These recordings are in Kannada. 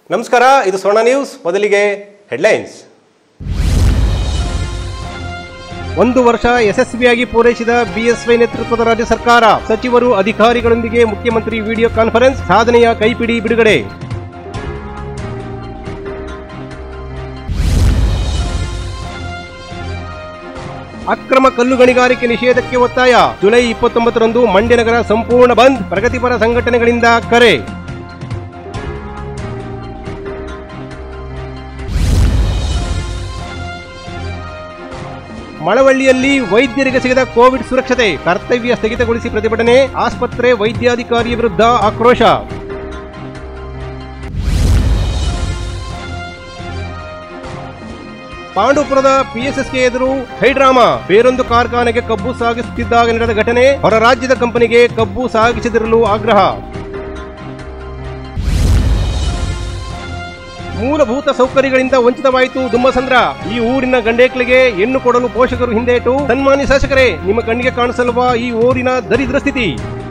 ನಮಸ್ಕಾರ ಇದು ಸ್ವರ್ಣ ನ್ಯೂಸ್ ಮೊದಲಿಗೆ ಹೆಡ್ಲೈನ್ಸ್ ಒಂದು ವರ್ಷ ಯಶಸ್ವಿಯಾಗಿ ಪೂರೈಸಿದ ಬಿಎಸ್ವೈ ನೇತೃತ್ವದ ರಾಜ್ಯ ಸರ್ಕಾರ ಸಚಿವರು ಅಧಿಕಾರಿಗಳೊಂದಿಗೆ ಮುಖ್ಯಮಂತ್ರಿ ವಿಡಿಯೋ ಕಾನ್ಫರೆನ್ಸ್ ಸಾಧನೆಯ ಕೈಪಿಡಿ ಬಿಡುಗಡೆ ಅಕ್ರಮ ಕಲ್ಲು ಗಣಿಗಾರಿಕೆ ನಿಷೇಧಕ್ಕೆ ಒತ್ತಾಯ ಜುಲೈ ಇಪ್ಪತ್ತೊಂಬತ್ತರಂದು ಮಂಡ್ಯ ನಗರ ಸಂಪೂರ್ಣ ಬಂದ್ ಪ್ರಗತಿಪರ ಸಂಘಟನೆಗಳಿಂದ ಕರೆ ಮಳವಳ್ಳಿಯಲ್ಲಿ ವೈದ್ಯರಿಗೆ ಸಿಗದ ಕೋವಿಡ್ ಸುರಕ್ಷತೆ ಕರ್ತವ್ಯ ಸ್ಥಗಿತಗೊಳಿಸಿ ಪ್ರತಿಭಟನೆ ಆಸ್ಪತ್ರೆ ವೈದ್ಯಾಧಿಕಾರಿಯ ವಿರುದ್ಧ ಆಕ್ರೋಶ ಪಾಂಡುಪುರದ ಪಿಎಸ್ಎಸ್ಕೆ ಎದುರು ಹೈಡ್ರಾಮಾ ಬೇರೊಂದು ಕಾರ್ಖಾನೆಗೆ ಕಬ್ಬು ಸಾಗಿಸುತ್ತಿದ್ದಾಗ ನಡೆದ ಘಟನೆ ಹೊರ ರಾಜ್ಯದ ಕಂಪನಿಗೆ ಕಬ್ಬು ಸಾಗಿಸದಿರಲು ಆಗ್ರಹ ಮೂಲಭೂತ ಸೌಕರ್ಯಗಳಿಂದ ವಂಚಿತವಾಯಿತು ದುಮ್ಮಸಂದ್ರ ಈ ಊರಿನ ಗಂಡೇಕ್ಲಿಗೆ ಹೆಣ್ಣು ಕೊಡಲು ಪೋಷಕರು ಹಿಂದೇಟು ಸನ್ಮಾನ್ಯ ಶಾಸಕರೇ ನಿಮ್ಮ ಕಣ್ಣಿಗೆ ಕಾಣಿಸಲ್ವಾ ಈ ಊರಿನ ದರಿದ್ರ ಸ್ಥಿತಿ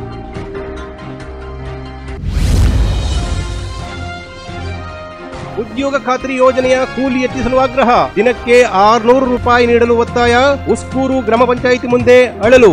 ಉದ್ಯೋಗ ಖಾತ್ರಿ ಯೋಜನೆಯ ಕೂಲಿ ಹೆಚ್ಚಿಸಲು ಆಗ್ರಹ ದಿನಕ್ಕೆ ಆರ್ನೂರು ರೂಪಾಯಿ ನೀಡಲು ಒತ್ತಾಯ ಉಸ್ಕೂರು ಗ್ರಾಮ ಪಂಚಾಯಿತಿ ಮುಂದೆ ಅಳಲು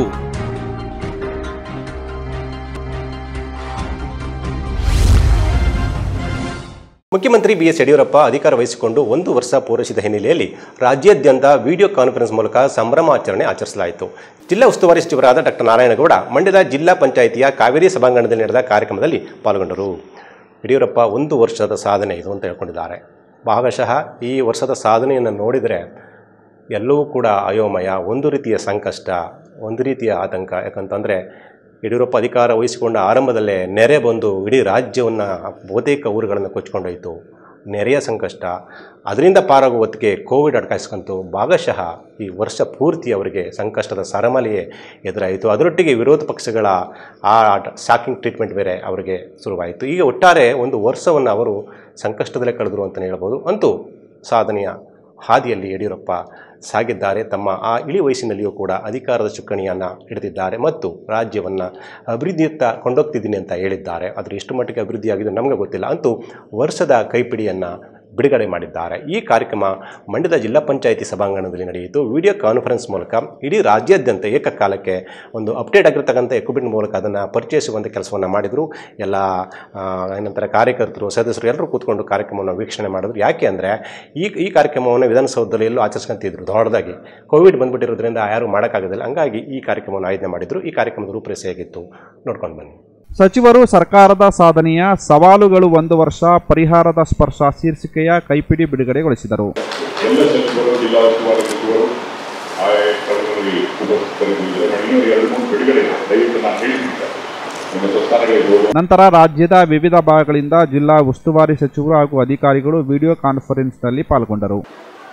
ಮುಖ್ಯಮಂತ್ರಿ ಬಿಎಸ್ ಯಡಿಯೂರಪ್ಪ ಅಧಿಕಾರ ವಹಿಸಿಕೊಂಡು ಒಂದು ವರ್ಷ ಪೂರೈಸಿದ ಹಿನ್ನೆಲೆಯಲ್ಲಿ ರಾಜ್ಯಾದ್ಯಂತ ವಿಡಿಯೋ ಕಾನ್ಫರೆನ್ಸ್ ಮೂಲಕ ಸಂಭ್ರಮಾಚರಣೆ ಆಚರಿಸಲಾಯಿತು ಜಿಲ್ಲಾ ಉಸ್ತುವಾರಿ ಸಚಿವರಾದ ಡಾಕ್ಟರ್ ನಾರಾಯಣಗೌಡ ಮಂಡ್ಯದ ಜಿಲ್ಲಾ ಪಂಚಾಯಿತಿಯ ಕಾವೇರಿ ಸಭಾಂಗಣದಲ್ಲಿ ನಡೆದ ಕಾರ್ಯಕ್ರಮದಲ್ಲಿ ಪಾಲ್ಗೊಂಡರು ಯಡಿಯೂರಪ್ಪ ಒಂದು ವರ್ಷದ ಸಾಧನೆ ಇದು ಅಂತ ಹೇಳ್ಕೊಂಡಿದ್ದಾರೆ ಭಾಗಶಃ ಈ ವರ್ಷದ ಸಾಧನೆಯನ್ನು ನೋಡಿದರೆ ಎಲ್ಲವೂ ಕೂಡ ಅಯೋಮಯ ಒಂದು ರೀತಿಯ ಸಂಕಷ್ಟ ಒಂದು ರೀತಿಯ ಆತಂಕ ಯಾಕಂತಂದರೆ ಯಡಿಯೂರಪ್ಪ ಅಧಿಕಾರ ವಹಿಸಿಕೊಂಡ ಆರಂಭದಲ್ಲೇ ನೆರೆ ಬಂದು ಇಡೀ ರಾಜ್ಯವನ್ನು ಬಹುತೇಕ ಊರುಗಳನ್ನು ಕೊಚ್ಕೊಂಡೋಯಿತು ನೆರೆಯ ಸಂಕಷ್ಟ ಅದರಿಂದ ಪಾರಾಗುವ ಹೊತ್ತಿಗೆ ಕೋವಿಡ್ ಅಡ್ಕಾಯಿಸ್ಕೊಂತು ಭಾಗಶಃ ಈ ವರ್ಷ ಪೂರ್ತಿ ಅವರಿಗೆ ಸಂಕಷ್ಟದ ಸರಮಲೆಯೇ ಎದುರಾಯಿತು ಅದರೊಟ್ಟಿಗೆ ವಿರೋಧ ಪಕ್ಷಗಳ ಆ ಶಾಕಿಂಗ್ ಟ್ರೀಟ್ಮೆಂಟ್ ಬೇರೆ ಅವರಿಗೆ ಶುರುವಾಯಿತು ಈಗ ಒಟ್ಟಾರೆ ಒಂದು ವರ್ಷವನ್ನು ಅವರು ಸಂಕಷ್ಟದಲ್ಲೇ ಕಳೆದರು ಅಂತಲೇ ಹೇಳ್ಬೋದು ಅಂತೂ ಸಾಧನೆಯ ಹಾದಿಯಲ್ಲಿ ಯಡಿಯೂರಪ್ಪ ಸಾಗಿದ್ದಾರೆ ತಮ್ಮ ಆ ಇಳಿ ವಯಸ್ಸಿನಲ್ಲಿಯೂ ಕೂಡ ಅಧಿಕಾರದ ಚುಕ್ಕಾಣಿಯನ್ನು ಹಿಡಿದಿದ್ದಾರೆ ಮತ್ತು ರಾಜ್ಯವನ್ನು ಅಭಿವೃದ್ಧಿಯತ್ತ ಕೊಂಡೋಗ್ತಿದ್ದೀನಿ ಅಂತ ಹೇಳಿದ್ದಾರೆ ಆದರೆ ಎಷ್ಟು ಮಟ್ಟಿಗೆ ಅಭಿವೃದ್ಧಿ ಆಗಿದೆ ನಮಗೆ ಗೊತ್ತಿಲ್ಲ ಅಂತೂ ವರ್ಷದ ಕೈಪಿಡಿಯನ್ನು ಬಿಡುಗಡೆ ಮಾಡಿದ್ದಾರೆ ಈ ಕಾರ್ಯಕ್ರಮ ಮಂಡ್ಯದ ಜಿಲ್ಲಾ ಪಂಚಾಯಿತಿ ಸಭಾಂಗಣದಲ್ಲಿ ನಡೆಯಿತು ವಿಡಿಯೋ ಕಾನ್ಫರೆನ್ಸ್ ಮೂಲಕ ಇಡೀ ರಾಜ್ಯಾದ್ಯಂತ ಏಕಕಾಲಕ್ಕೆ ಒಂದು ಅಪ್ಡೇಟ್ ಆಗಿರ್ತಕ್ಕಂಥ ಎಕ್ವಿಪ್ಮೆಂಟ್ ಮೂಲಕ ಅದನ್ನು ಪರಿಚಯಿಸುವಂಥ ಕೆಲಸವನ್ನು ಮಾಡಿದರು ಎಲ್ಲ ಆ, ಏನಂತಾರೆ ಕಾರ್ಯಕರ್ತರು ಸದಸ್ಯರು ಎಲ್ಲರೂ ಕೂತ್ಕೊಂಡು ಕಾರ್ಯಕ್ರಮವನ್ನು ವೀಕ್ಷಣೆ ಮಾಡಿದ್ರು ಯಾಕೆ ಅಂದರೆ ಈ ಈ ಕಾರ್ಯಕ್ರಮವನ್ನು ವಿಧಾನಸೌಧದಲ್ಲಿ ಎಲ್ಲೂ ಆಚರಿಸ್ಕೊಂತಿದ್ರು ದೊಡ್ಡದಾಗಿ ಕೋವಿಡ್ ಬಂದ್ಬಿಟ್ಟಿರೋದ್ರಿಂದ ಯಾರೂ ಮಾಡೋಕ್ಕಾಗೋದಿಲ್ಲ ಹಂಗಾಗಿ ಈ ಕಾರ್ಯಕ್ರಮವನ್ನು ಆಯೋಜನೆ ಮಾಡಿದ್ರು ಈ ಕಾರ್ಯಕ್ರಮದ ರೂಪರೇಷೆ ಹೇಗಿತ್ತು ನೋಡ್ಕೊಂಡು ಬನ್ನಿ ಸಚಿವರು ಸರ್ಕಾರದ ಸಾಧನೆಯ ಸವಾಲುಗಳು ಒಂದು ವರ್ಷ ಪರಿಹಾರದ ಸ್ಪರ್ಶ ಶೀರ್ಷಿಕೆಯ ಕೈಪಿಡಿ ಬಿಡುಗಡೆಗೊಳಿಸಿದರು ಎಲ್ಲ ಸಚಿವರು ಜಿಲ್ಲಾ ಉಸ್ತುವಾರಿ ಸಚಿವರು ಆಯಾ ಸ್ಥಳಗಳಲ್ಲಿ ಉಪಸ್ಥಿತರಿದ್ದಾರೆ ಇನ್ನೂ ಎರಡು ಮೂರು ಬಿಡುಗಡೆ ಇದೆ. ದಯವಿಟ್ಟು ನಾನು ಹೇಳಿದ್ದೆ ನಿಮ್ಮ ಸ್ವಸ್ಥಾನಗಳಿಗೆ ಗೌರವ ನಂತರ ರಾಜ್ಯದ ವಿವಿಧ ಭಾಗಗಳಿಂದ ಜಿಲ್ಲಾ ಉಸ್ತುವಾರಿ ಸಚಿವರು ಹಾಗೂ ಅಧಿಕಾರಿಗಳು ವಿಡಿಯೋ ಕಾನ್ಫರೆನ್ಸ್ನಲ್ಲಿ ಪಾಲ್ಗೊಂಡರು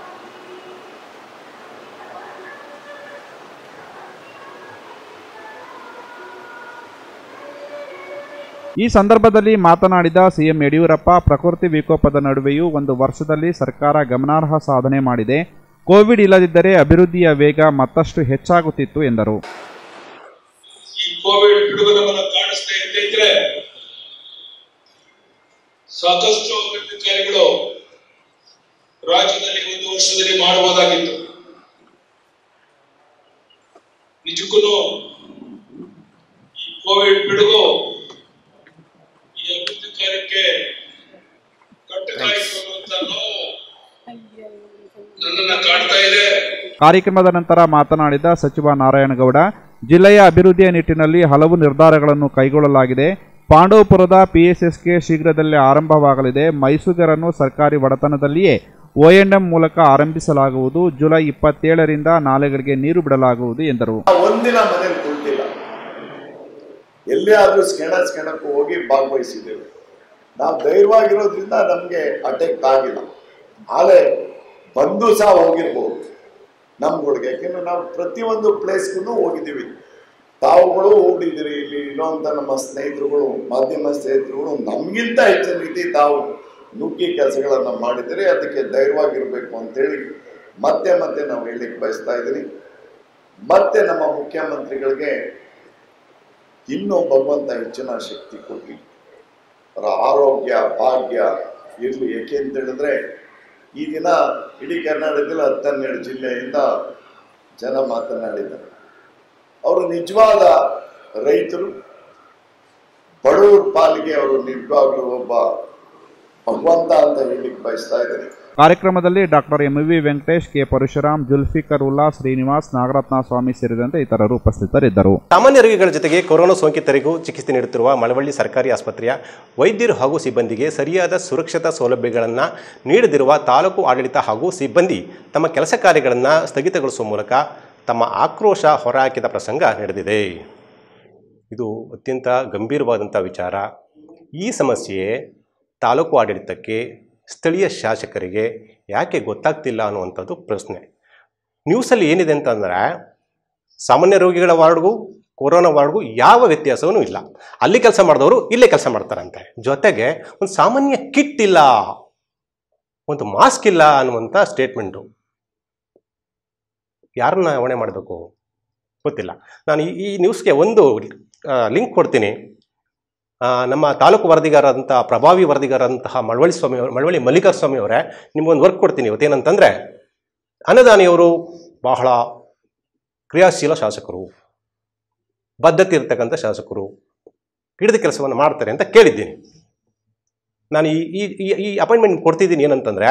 ಈ ಸಂದರ್ಭದಲ್ಲಿ ಮಾತನಾಡಿದ ಸಿಎಂ ಯಡಿಯೂರಪ್ಪ ಪ್ರಕೃತಿ ವಿಕೋಪದ ನಡುವೆಯೂ ಒಂದು ವರ್ಷದಲ್ಲಿ ಸರ್ಕಾರ ಗಮನಾರ್ಹ ಸಾಧನೆ ಮಾಡಿದೆ ಕೋವಿಡ್ ಇಲ್ಲದಿದ್ದರೆ ಅಭಿವೃದ್ಧಿಯ ವೇಗ ಮತ್ತಷ್ಟು ಹೆಚ್ಚಾಗುತ್ತಿತ್ತು ಎಂದರು ಈ ಕೋವಿಡ್ ಪಿಡುಗು ನಮ್ಮನ್ನ ಕಾಣಿಸ್ತಾ ಇದ್ದಿದ್ರೆ ಸಾಕಷ್ಟು ಅಭಿವೃದ್ಧಿ ಕಾರ್ಯಗಳು ರಾಜ್ಯದಲ್ಲಿ ಒಂದು ವರ್ಷದಲ್ಲಿ ಮಾಡಬಹುದಾಗಿತ್ತು ನಿಜಕ್ಕೂ ಈ ಕೋವಿಡ್ ಪಿಡುಗು ಈ ಅಭಿವೃದ್ಧಿ ಕಾರ್ಯಕ್ಕೆ ಕಟ್ಟಕಾಯಿತು ಅನ್ನುವಂತ ನೋವು ನನ್ನನ್ನ ಕಾಡ್ತಾ ಇದೆ ಕಾರ್ಯಕ್ರಮದ ನಂತರ ಮಾತನಾಡಿದ ಸಚಿವ ನಾರಾಯಣಗೌಡ ಜಿಲ್ಲೆಯ ಅಭಿವೃದ್ಧಿಯ ನಿಟ್ಟಿನಲ್ಲಿ ಹಲವು ನಿರ್ಧಾರಗಳನ್ನು ಕೈಗೊಳ್ಳಲಾಗಿದೆ ಪಾಂಡವಪುರದ ಪಿಎಸ್ಎಸ್ಕೆ ಶೀಘ್ರದಲ್ಲೇ ಆರಂಭವಾಗಲಿದೆ ಮೈಸೂರನ್ನು ಸರ್ಕಾರಿ ಒಡೆತನದಲ್ಲಿಯೇ ಒಎಂಡ್ಎಂ ಮೂಲಕ ಆರಂಭಿಸಲಾಗುವುದು ಜುಲೈ ಇಪ್ಪತ್ತೇಳರಿಂದ ನಾಲೆಗಳಿಗೆ ನೀರು ಬಿಡಲಾಗುವುದು ಎಂದರು ಒಂದಿನ ಮನೇಲಿ ಕುಳಿತಿಲ್ಲ ಎಲ್ಲೇ ಆದ್ರೂ ಸ್ಕೆಣ ಸ್ಕೆಣಕ್ಕೂ ಹೋಗಿ ಭಾಗವಹಿಸಿದ್ದೇವೆ ನಾವು ಧೈರ್ಯವಾಗಿರೋದ್ರಿಂದ ನಮಗೆ ಅಟ್ಯಾಕ್ ಆಗಿಲ್ಲ ಆಲೆ ಬಂದು ಸಹ ಹೋಗಿರ್ಬೋದು ನಮ್ಗಳಿಗೆ ಯಾಕೆಂದ್ರೆ ನಾವು ಪ್ರತಿಯೊಂದು ಪ್ಲೇಸ್ಗೂ ಹೋಗಿದ್ದೀವಿ ತಾವುಗಳು ಹೋಗಿದ್ದೀರಿ ಇಲ್ಲಿ ಇರುವಂತ ನಮ್ಮ ಸ್ನೇಹಿತರುಗಳು ಮಾಧ್ಯಮ ಸ್ನೇಹಿತರುಗಳು ನಮ್ಗಿಂತ ಹೆಚ್ಚಿನ ರೀತಿ ತಾವು ನುಗ್ಗಿ ಕೆಲಸಗಳನ್ನ ಮಾಡಿದರೆ ಅದಕ್ಕೆ ಧೈರ್ಯವಾಗಿರ್ಬೇಕು ಅಂತೇಳಿ ಮತ್ತೆ ಮತ್ತೆ ನಾವು ಹೇಳಲಿಕ್ಕೆ ಬಯಸ್ತಾ ಇದ್ದೀನಿ ಮತ್ತೆ ನಮ್ಮ ಮುಖ್ಯಮಂತ್ರಿಗಳಿಗೆ ಇನ್ನೂ ಭಗವಂತ ಹೆಚ್ಚಿನ ಶಕ್ತಿ ಕೊಡ್ಲಿ ಅವರ ಆರೋಗ್ಯ ಭಾಗ್ಯ ಇರಲಿ ಏಕೆ ಅಂತ ಹೇಳಿದ್ರೆ ಈ ದಿನ ಇಡೀ ಕರ್ನಾಟಕದಲ್ಲಿ ಹತ್ತನ್ನೆರಡು ಜಿಲ್ಲೆಯಿಂದ ಜನ ಮಾತನಾಡಿದ್ದಾರೆ ಅವರು ನಿಜವಾದ ರೈತರು ಬಡವರ ಪಾಲಿಗೆ ಅವರು ನಿಜವಾಗ್ಲೂ ಒಬ್ಬ ಭಗವಂತ ಅಂತ ಹೇಳಿಕ್ ಬಯಸ್ತಾ ಇದ್ದಾರೆ ಕಾರ್ಯಕ್ರಮದಲ್ಲಿ doctor M V Venkatesh K Parashuram Zulfiqar Ullah Srinivas Nagaratna Swamy ಸೇರಿದಂತೆ ಇತರರು ಉಪಸ್ಥಿತರಿದ್ದರು ಸಾಮಾನ್ಯ ರೋಗಿಗಳ ಜೊತೆಗೆ ಕೊರೋನಾ ಸೋಂಕಿತರಿಗೂ ಚಿಕಿತ್ಸೆ ನೀಡುತ್ತಿರುವ ಮಳವಳ್ಳಿ ಸರ್ಕಾರಿ ಆಸ್ಪತ್ರೆಯ ವೈದ್ಯರು ಹಾಗೂ ಸಿಬ್ಬಂದಿಗೆ ಸರಿಯಾದ ಸುರಕ್ಷತಾ ಸೌಲಭ್ಯಗಳನ್ನು ನೀಡದಿರುವ ತಾಲೂಕು ಆಡಳಿತ ಹಾಗೂ ಸಿಬ್ಬಂದಿ ತಮ್ಮ ಕೆಲಸ ಕಾರ್ಯಗಳನ್ನು ಸ್ಥಗಿತಗೊಳಿಸುವ ಮೂಲಕ ತಮ್ಮ ಆಕ್ರೋಶ ಹೊರಹಾಕಿದ ಪ್ರಸಂಗ ನಡೆದಿದೆ ಇದು ಅತ್ಯಂತ ಗಂಭೀರವಾದಂಥ ವಿಚಾರ ಈ ಸಮಸ್ಯೆ ತಾಲೂಕು ಆಡಳಿತಕ್ಕೆ ಸ್ಥಳೀಯ ಶಾಸಕರಿಗೆ ಯಾಕೆ ಗೊತ್ತಾಗ್ತಿಲ್ಲ ಅನ್ನುವಂಥದ್ದು ಪ್ರಶ್ನೆ ನ್ಯೂಸಲ್ಲಿ ಏನಿದೆ ಅಂತಂದರೆ ಸಾಮಾನ್ಯ ರೋಗಿಗಳ ವಾರ್ಡ್ಗೂ ಕೊರೋನಾ ವಾರ್ಡ್ಗೂ ಯಾವ ವ್ಯತ್ಯಾಸವೂ ಇಲ್ಲ ಅಲ್ಲಿ ಕೆಲಸ ಮಾಡಿದವರು ಇಲ್ಲೇ ಕೆಲಸ ಮಾಡ್ತಾರಂತೆ ಜೊತೆಗೆ ಒಂದು ಸಾಮಾನ್ಯ ಕಿಟ್ ಇಲ್ಲ ಒಂದು ಮಾಸ್ಕ್ ಇಲ್ಲ ಅನ್ನುವಂಥ ಸ್ಟೇಟ್ಮೆಂಟು ಯಾರನ್ನ ಹೊಣೆ ಮಾಡಬೇಕು ಗೊತ್ತಿಲ್ಲ ನಾನು ಈ ಈ ನ್ಯೂಸ್ಗೆ ಒಂದು ಲಿಂಕ್ ಕೊಡ್ತೀನಿ ಆ, ನಮ್ಮ ತಾಲೂಕು ವರದಿಗಾರರಂಥ ಪ್ರಭಾವಿ ವರದಿಗಾರರಂತಹ ಮಳವಳ್ಳಿ ಸ್ವಾಮಿ ಅವರು ಮಳವಳ್ಳಿ ಮಲ್ಲಿಕಾರ್ ಸ್ವಾಮಿ ಅವರೇ ನಿಮ್ಗೊಂದು ವರ್ಕ್ ಕೊಡ್ತೀನಿ ಇವತ್ತೇನಂತಂದರೆ ಅನ್ನದಾನಿಯವರು ಬಹಳ ಕ್ರಿಯಾಶೀಲ ಶಾಸಕರು ಬದ್ಧತೆ ಇರ್ತಕ್ಕಂಥ ಶಾಸಕರು ಹಿಡಿದ ಕೆಲಸವನ್ನು ಮಾಡ್ತಾರೆ ಅಂತ ಕೇಳಿದ್ದೀನಿ ನಾನು ಈ ಈ ಈ- ಈ ಅಪಾಯಿಂಟ್ಮೆಂಟ್ ಕೊಡ್ತಿದ್ದೀನಿ ಏನಂತಂದರೆ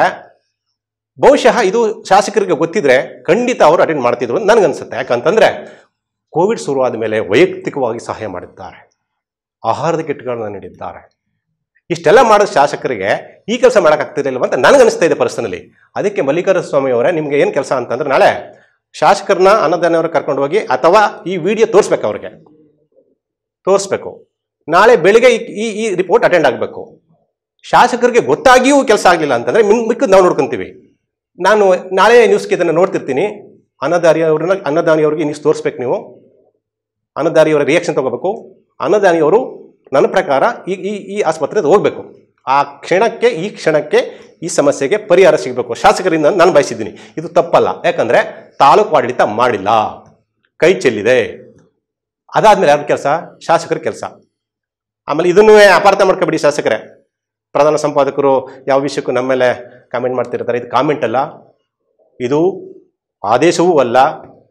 ಬಹುಶಃ ಇದು ಶಾಸಕರಿಗೆ ಗೊತ್ತಿದ್ರೆ ಖಂಡಿತ ಅವರು ಅಟೆಂಡ್ ಮಾಡ್ತಿದ್ರು ಅಂತ ನನಗನ್ಸುತ್ತೆ ಯಾಕಂತಂದರೆ ಕೋವಿಡ್ ಶುರುವಾದ ಮೇಲೆ ವೈಯಕ್ತಿಕವಾಗಿ ಸಹಾಯ ಮಾಡಿದ್ದಾರೆ ಆಹಾರದ ಕಿಟ್ಗಳನ್ನು ನೀಡಿದ್ದಾರೆ ಇಷ್ಟೆಲ್ಲ ಮಾಡಿದ ಶಾಸಕರಿಗೆ ಈ ಕೆಲಸ ಮಾಡೋಕ್ಕಾಗ್ತಿರಲಿಲ್ಲ ಅಂತ ನನಗನ್ನಿಸ್ತಾ ಇದೆ ಪರ್ಸನಲಿ ಅದಕ್ಕೆ ಮಲ್ಲಿಕಾರ್ಜುನ ಸ್ವಾಮಿ ಅವರೇ ನಿಮಗೆ ಏನು ಕೆಲಸ ಅಂತಂದ್ರೆ ನಾಳೆ ಶಾಸಕರನ್ನ ಅನ್ನದಾನವರು ಕರ್ಕೊಂಡು ಹೋಗಿ ಅಥವಾ ಈ ವಿಡಿಯೋ ತೋರಿಸ್ಬೇಕು ಅವ್ರಿಗೆ ತೋರಿಸ್ಬೇಕು ನಾಳೆ ಬೆಳಿಗ್ಗೆ ಈ- ಈ ಈ ರಿಪೋರ್ಟ್ ಅಟೆಂಡ್ ಆಗಬೇಕು ಶಾಸಕರಿಗೆ ಗೊತ್ತಾಗಿಯೂ ಕೆಲಸ ಆಗಲಿಲ್ಲ ಅಂತಂದರೆ ಮಿನ್ ಮಿಕ್ಕದ್ದು ನಾವು ನೋಡ್ಕೊಂತೀವಿ ನಾನು ನಾಳೆ ನ್ಯೂಸ್ಗೆ ಇದನ್ನು ನೋಡ್ತಿರ್ತೀನಿ ಅನ್ನದಾರಿಯವ್ರನ್ನ ಅನ್ನದಾನಿಯವ್ರಿಗೆ ನ್ಯೂಸ್ ತೋರಿಸ್ಬೇಕು ನೀವು ಅನ್ನದಾನಿಯವರ ರಿಯಾಕ್ಷನ್ ತಗೋಬೇಕು ಅನ್ನದಾನಿಯವರು ನನ್ನ ಪ್ರಕಾರ ಈ ಈ ಈ ಆಸ್ಪತ್ರೆಗೆ ಹೋಗಬೇಕು ಆ ಕ್ಷಣಕ್ಕೆ ಈ ಕ್ಷಣಕ್ಕೆ ಈ ಸಮಸ್ಯೆಗೆ ಪರಿಹಾರ ಸಿಗಬೇಕು ಶಾಸಕರಿಂದ ನಾನು ಬಯಸಿದ್ದೀನಿ ಇದು ತಪ್ಪಲ್ಲ ಯಾಕಂದರೆ ತಾಲೂಕು ಆಡಳಿತ ಮಾಡಿಲ್ಲ ಕೈ ಚೆಲ್ಲಿದೆ ಅದಾದ್ಮೇಲೆ ಯಾರ ಕೆಲಸ ಶಾಸಕರ ಕೆಲಸ ಆಮೇಲೆ ಇದನ್ನು ಅಪಾರ್ಥ ಮಾಡ್ಕೊಬೇಡಿ ಶಾಸಕರೇ ಪ್ರಧಾನ ಸಂಪಾದಕರು ಯಾವ ವಿಷಯಕ್ಕೂ ನಮ್ಮ ಮೇಲೆ ಕಾಮೆಂಟ್ ಮಾಡ್ತಿರ್ತಾರೆ ಇದು ಕಾಮೆಂಟ್ ಅಲ್ಲ ಇದು ಆದೇಶವೂ ಅಲ್ಲ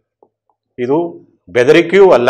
ಇದು ಬೆದರಿಕೆಯೂ ಅಲ್ಲ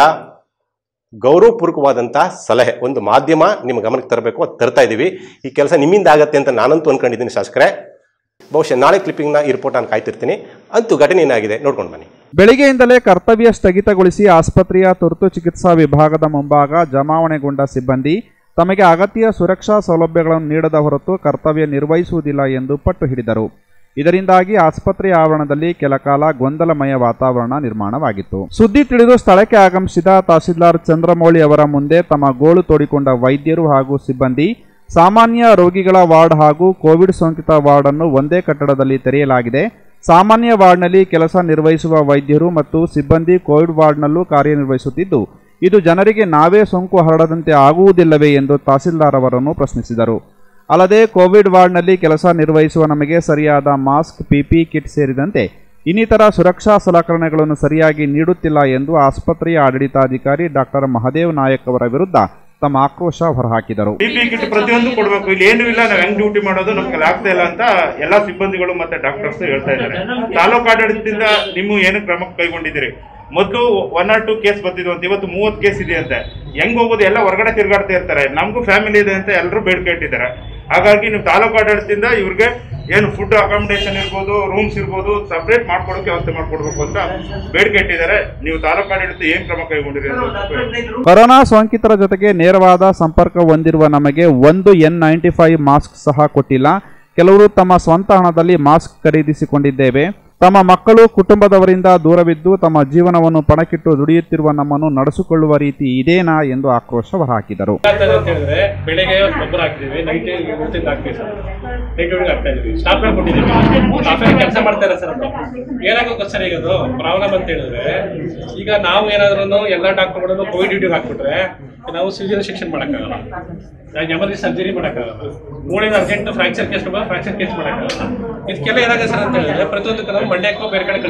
ಗೌರವಪೂರ್ವಕವಾದಂಥ ಸಲಹೆ ಒಂದು ಮಾಧ್ಯಮ ನಿಮ್ಮ ಗಮನಕ್ಕೆ ತರಬೇಕು ಅದು ತರ್ತಾ ಇದ್ದೀವಿ ಈ ಕೆಲಸ ನಿಮ್ಮಿಂದ ಆಗತ್ತೆ ಅಂತ ನಾನಂತೂ ಅನ್ಕೊಂಡಿದ್ದೀನಿ ಶಾಸಕರೇ ಬಹುಶಃ ನಾಳೆ ಕ್ಲಿಪ್ಪಿಂಗ್ನ ಈ ರಿಪೋರ್ಟ್ ನಾನು ಕಾಯ್ತಿರ್ತೀನಿ ಅಂತೂ ಘಟನೆ ಏನಾಗಿದೆ ನೋಡ್ಕೊಂಡು ಬನ್ನಿ ಬೆಳಿಗ್ಗೆಯಿಂದಲೇ ಕರ್ತವ್ಯ ಸ್ಥಗಿತಗೊಳಿಸಿ ಆಸ್ಪತ್ರೆಯ ತುರ್ತು ಚಿಕಿತ್ಸಾ ವಿಭಾಗದ ಮುಂಭಾಗ ಜಮಾವಣೆಗೊಂಡ ಸಿಬ್ಬಂದಿ ತಮಗೆ ಅಗತ್ಯ ಸುರಕ್ಷಾ ಸೌಲಭ್ಯಗಳನ್ನು ನೀಡದ ಹೊರತು ಕರ್ತವ್ಯ ನಿರ್ವಹಿಸುವುದಿಲ್ಲ ಎಂದು ಪಟ್ಟು ಹಿಡಿದರು ಇದರಿಂದಾಗಿ ಆಸ್ಪತ್ರೆಯ ಆವರಣದಲ್ಲಿ ಕೆಲಕಾಲ ಗೊಂದಲಮಯ ವಾತಾವರಣ ನಿರ್ಮಾಣವಾಗಿತ್ತು ಸುದ್ದಿ ತಿಳಿದು ಸ್ಥಳಕ್ಕೆ ಆಗಮಿಸಿದ ತಹಸೀಲ್ದಾರ್ ಚಂದ್ರಮೌಳಿ ಅವರ ಮುಂದೆ ತಮ್ಮ ಗೋಳು ತೋಡಿಕೊಂಡ ವೈದ್ಯರು ಹಾಗೂ ಸಿಬ್ಬಂದಿ ಸಾಮಾನ್ಯ ರೋಗಿಗಳ ವಾರ್ಡ್ ಹಾಗೂ ಕೋವಿಡ್ ಸೋಂಕಿತ ವಾರ್ಡ್ ಅನ್ನು ಒಂದೇ ಕಟ್ಟಡದಲ್ಲಿ ತೆರೆಯಲಾಗಿದೆ ಸಾಮಾನ್ಯ ವಾರ್ಡ್ನಲ್ಲಿ ಕೆಲಸ ನಿರ್ವಹಿಸುವ ವೈದ್ಯರು ಮತ್ತು ಸಿಬ್ಬಂದಿ ಕೋವಿಡ್ ವಾರ್ಡ್ನಲ್ಲೂ ಕಾರ್ಯನಿರ್ವಹಿಸುತ್ತಿದ್ದು ಇದು ಜನರಿಗೆ ನಾವೇ ಸೋಂಕು ಹರಡದಂತೆ ಆಗುವುದಿಲ್ಲವೇ ಎಂದು ತಹಸೀಲ್ದಾರ್ ಅವರನ್ನು ಪ್ರಶ್ನಿಸಿದರು ಅಲ್ಲದೆ ಕೋವಿಡ್ ವಾರ್ಡ್ನಲ್ಲಿ ಕೆಲಸ ನಿರ್ವಹಿಸುವ ನಮಗೆ ಸರಿಯಾದ ಮಾಸ್ಕ್ ಪಿಪಿ ಕಿಟ್ ಸೇರಿದಂತೆ ಇನ್ನಿತರ ಸುರಕ್ಷಾ ಸಲಕರಣೆಗಳನ್ನು ಸರಿಯಾಗಿ ನೀಡುತ್ತಿಲ್ಲ ಎಂದು ಆಸ್ಪತ್ರೆಯ ಆಡಳಿತಾಧಿಕಾರಿ ಡಾಕ್ಟರ್ ಮಹದೇವ್ ನಾಯಕ್ ಅವರ ವಿರುದ್ಧ ತಮ್ಮ ಆಕ್ರೋಶ ಹೊರಹಾಕಿದರು ಪಿಪಿ ಕಿಟ್ ಪ್ರತಿಯೊಂದು ಕೊಡ್ಬೇಕು ಇಲ್ಲಿ ಏನು ಇಲ್ಲ ನಾವು ಹೆಂಗ್ ಡ್ಯೂಟಿ ಮಾಡೋದು ನಮ್ಗೆ ಆಗ್ತಾ ಇಲ್ಲ ಅಂತ ಎಲ್ಲಾ ಸಿಬ್ಬಂದಿಗಳು ಮತ್ತೆ ಡಾಕ್ಟರ್ಸ್ ಹೇಳ್ತಾ ಇದ್ದಾರೆ ತಾಲೂಕು ಆಡಳಿತದಿಂದ ನಿಮ್ಮ ಏನು ಕ್ರಮ ಕೈಗೊಂಡಿದ್ದೀರಿ ಮೊದಲು ಒನ್ ಆರ್ ಟು ಕೇಸ್ ಬರ್ತಿದ್ವು ಅಂತ ಇವತ್ತು ಮೂವತ್ತು ಕೇಸ್ ಇದೆ ಅಂತೆ ಹೆಂಗ್ ಹೋಗೋದು ಎಲ್ಲ ಹೊರಗಡೆ ತಿರ್ಗಾಡ್ತಾ ಇರ್ತಾರೆ ನಮಗೂ ಫ್ಯಾಮಿಲಿ ಇದೆ ಅಂತ ಎಲ್ಲರೂ ಬೇಡಿಕೆ ಇಟ್ಟಿದ್ದಾರೆ ಹಾಗಾಗಿ ನೀವು ತಾಲೂಕು ಆಡಳಿತದಿಂದ ಇವ್ರಿಗೆ ಏನು ಫುಡ್ ಅಕಾಮಿಡೇಷನ್ ಇರ್ಬೋದು ರೂಮ್ಸ್ ಇರ್ಬೋದು ಸಪ್ರೇಟ್ ಮಾಡ್ಕೊಡೋಕೆ ವ್ಯವಸ್ಥೆ ಮಾಡ್ಕೊಡ್ಬೇಕು ಅಂತ ಬೇಡಿಕೆ ಇಟ್ಟಿದ್ದಾರೆ ನೀವು ತಾಲೂಕು ಆಡಳಿತ ಏನ್ ಕ್ರಮ ಕೈಗೊಂಡಿರಿ ಅಂತ ಹೇಳಿ. ಕೊರೋನಾ ಸೋಂಕಿತರ ಜೊತೆಗೆ ನೇರವಾದ ಸಂಪರ್ಕ ಹೊಂದಿರುವ ನಮಗೆ ಒಂದು ಎನ್ ನೈಂಟಿ ಫೈವ್ ಮಾಸ್ಕ್ ಸಹ ಕೊಟ್ಟಿಲ್ಲ ಕೆಲವರು ತಮ್ಮ ಸ್ವಂತ ಹಣದಲ್ಲಿ ಮಾಸ್ಕ್ ಖರೀದಿಸಿಕೊಂಡಿದ್ದೇವೆ ತಮ್ಮ ಮಕ್ಕಳು ಕುಟುಂಬದವರಿಂದ ದೂರವಿದ್ದು ತಮ್ಮ ಜೀವನವನ್ನು ಪಣಕ್ಕಿಟ್ಟು ದುಡಿಯುತ್ತಿರುವ ನಮ್ಮನ್ನು ನಡೆಸಿಕೊಳ್ಳುವ ರೀತಿ ಇದೇನಾ ಎಂದು ಆಕ್ರೋಶ ಹೊರಹಾಕಿದರು ಆಗ್ತದೆ ಅಂತ ಹೇಳಿದ್ರೆ ಬೆಳಿಗ್ಗೆ ಗೊಬ್ಬರ ಹಾಕ್ತೀವಿ ನೈಟ್ ಊಟದಿಂದ ಹಾಕ್ತೀವಿ ಸರ್ ನೈಟ್ ಊಟ ಹಾಕ್ತಾ ಇದೀವಿ ಸ್ಟಾಫ್ಗಳು ಕೊಟ್ಟಿದ್ದೀವಿ ಸ್ಟಾಫೇ ಕೆಲಸ ಮಾಡ್ತಾರೆ ಸರ್ ಅದು ಏನಾಗುತ್ತೆ ಸರ್ ಈಗ ಅದು ಪ್ರಾಬ್ಲಮ್ ಅಂತ ಹೇಳಿದ್ರೆ ಈಗ ನಾವು ಏನಾದ್ರೂ ಎಲ್ಲ ಡಾಕ್ಟರ್ಗಳನ್ನು ಕೋವಿಡ್ ಡ್ಯೂಟಿಗೆ ಹಾಕ್ಬಿಟ್ರೆ ನಾವು ಸಿವಿಯರ್ ಸೆಕ್ಷನ್ ಮಾಡೋಕ್ಕಾಗಲ್ಲ ಎಮರ್ಜೆನ್ಸಿ ಸರ್ಜರಿ ಮಾಡೋಕ್ಕಾಗಲ್ಲ ಮೂಳೆನ urgent fracture case fracture case ಮಾಡೋಕ್ಕಾಗಲ್ಲ ಇದಕ್ಕೆಲ್ಲ ಏನಾಗುತ್ತೆ ಸರ್ ಅಂತ ಹೇಳಿದ್ರೆ ಪ್ರತಿಯೊಂದಕ್ಕೂ ನಾವು ಮಂಡ್ಯಕ್ಕೂ ಬೇರೆ ಕಡೆ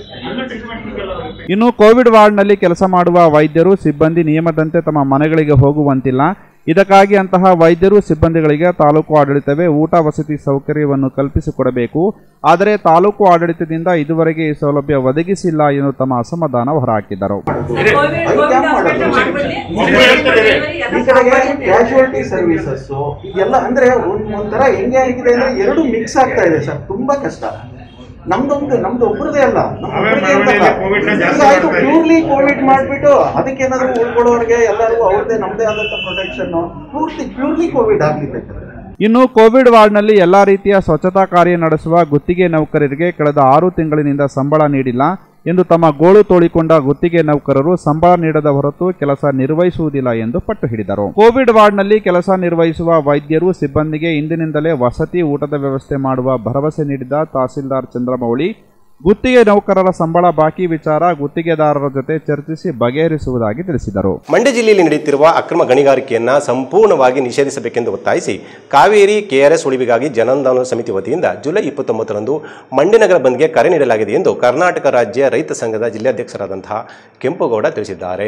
ಕಳಿಸ್ಬೇಕು ಇನ್ನು ಕೋವಿಡ್ ವಾರ್ಡ್ನಲ್ಲಿ ಕೆಲಸ ಮಾಡುವ ವೈದ್ಯರು ಸಿಬ್ಬಂದಿ ನಿಯಮದಂತೆ ತಮ್ಮ ಮನೆಗಳಿಗೆ ಹೋಗುವಂತಿಲ್ಲ ಇದಕ್ಕಾಗಿ ಅಂತಹ ವೈದ್ಯರು ಸಿಬ್ಬಂದಿಗಳಿಗೆ ತಾಲೂಕು ಆಡಳಿತವೇ ಊಟ ವಸತಿ ಸೌಕರ್ಯವನ್ನು ಕಲ್ಪಿಸಿಕೊಡಬೇಕು ಆದರೆ ತಾಲೂಕು ಆಡಳಿತದಿಂದ ಇದುವರೆಗೆ ಈ ಸೌಲಭ್ಯ ಒದಗಿಸಿಲ್ಲ ಎಂದು ತಮ್ಮ ಅಸಮಾಧಾನ ಹೊರಹಾಕಿದರು ಒಬ್ರು ಹೇಳ್ತಿದ್ದಾರೆ. ಈ ಕಡೆಗೆ ಕ್ಯಾಶುಯಾಲಿಟಿ ಸರ್ವಿಸಸ್ ಇದೆಲ್ಲ ಅಂದ್ರೆ ಒಂದ್- ಒಂಥರ ಹೆಂಗೆ ಆಗಿದೆ ಅಂದ್ರೆ ಎರಡು ಮಿಕ್ಸ್ ಆಗ್ತಾ ಇದೆ ಸರ್ ತುಂಬಾ ಕಷ್ಟ ನಮ್ದೊಂದು ನಮ್ದು ಒಬ್ಬರದೇ ಅಲ್ಲ ನಾವೇ ಮಳವಳ್ಳಿಯಲ್ಲಿ COVID ನ ಜಾಸ್ತಿ ಮಾಡ್ತಾ ಇದ್ದೀವಿ. ಪ್ಯೂರ್ಲಿ ಕೋವಿಡ್ ಮಾಡ್ಬಿಟ್ಟು ಅದಕ್ಕೇನಾದ್ರು ಉಳ್ಕೊಳ್ಳೋರಿಗೆ ಎಲ್ಲರಿಗೂ ಅವ್ರದ್ದೇ ನಮ್ದೇ ಆದಂತ ಪ್ರೊಟೆಕ್ಷನ್ ಪೂರ್ತಿ ಪ್ಯೂರ್ಲಿ ಕೋವಿಡ್ ಆಗ್ಲಿಕ್ಕೆ ಇನ್ನು ಕೋವಿಡ್ ವಾರ್ಡ್ನಲ್ಲಿ ಎಲ್ಲಾ ರೀತಿಯ ಸ್ವಚ್ಛತಾ ಕಾರ್ಯ ನಡೆಸುವ ಗುತ್ತಿಗೆ ನೌಕರರಿಗೆ ಕಳೆದ ಆರು ತಿಂಗಳಿನಿಂದ ಸಂಬಳ ನೀಡಿಲ್ಲ ಎಂದು ತಮ್ಮ ಗೋಳು ತೋಳಿಕೊಂಡ ಗುತ್ತಿಗೆ ನೌಕರರು ಸಂಬಳ ನೀಡದ ಹೊರತು ಕೆಲಸ ನಿರ್ವಹಿಸುವುದಿಲ್ಲ ಎಂದು ಪಟ್ಟು ಹಿಡಿದರು ಕೋವಿಡ್ ವಾರ್ಡ್ನಲ್ಲಿ ಕೆಲಸ ನಿರ್ವಹಿಸುವ ವೈದ್ಯರು ಸಿಬ್ಬಂದಿಗೆ ಇಂದಿನಿಂದಲೇ ವಸತಿ ಊಟದ ವ್ಯವಸ್ಥೆ ಮಾಡುವ ಭರವಸೆ ನೀಡಿದ ತಹಸೀಲ್ದಾರ್ ಚಂದ್ರಮೌಳಿ ಗುತ್ತಿಗೆ ನೌಕರರ ಸಂಬಳ ಬಾಕಿ ವಿಚಾರ ಗುತ್ತಿಗೆದಾರರ ಜೊತೆ ಚರ್ಚಿಸಿ ಬಗೆಹರಿಸುವುದಾಗಿ ತಿಳಿಸಿದರು ಮಂಡ್ಯ ಜಿಲ್ಲೆಯಲ್ಲಿ ನಡೆಯುತ್ತಿರುವ ಅಕ್ರಮ ಗಣಿಗಾರಿಕೆಯನ್ನ ಸಂಪೂರ್ಣವಾಗಿ ನಿಷೇಧಿಸಬೇಕೆಂದು ಒತ್ತಾಯಿಸಿ ಕಾವೇರಿ ಕೆಆರ್ಎಸ್ ಉಳಿವಿಗಾಗಿ ಜನಾಂದೋಲನ ಸಮಿತಿ ವತಿಯಿಂದ ಜುಲೈ ಇಪ್ಪತ್ತೊಂಬತ್ತರಂದು ಮಂಡ್ಯ ನಗರ ಬಂದ್ಗೆ ಕರೆ ನೀಡಲಾಗಿದೆ ಎಂದು ಕರ್ನಾಟಕ ರಾಜ್ಯ ರೈತ ಸಂಘದ ಜಿಲ್ಲಾಧ್ಯಕ್ಷರಾದಂತಹ ಕೆಂಪುಗೌಡ ತಿಳಿಸಿದ್ದಾರೆ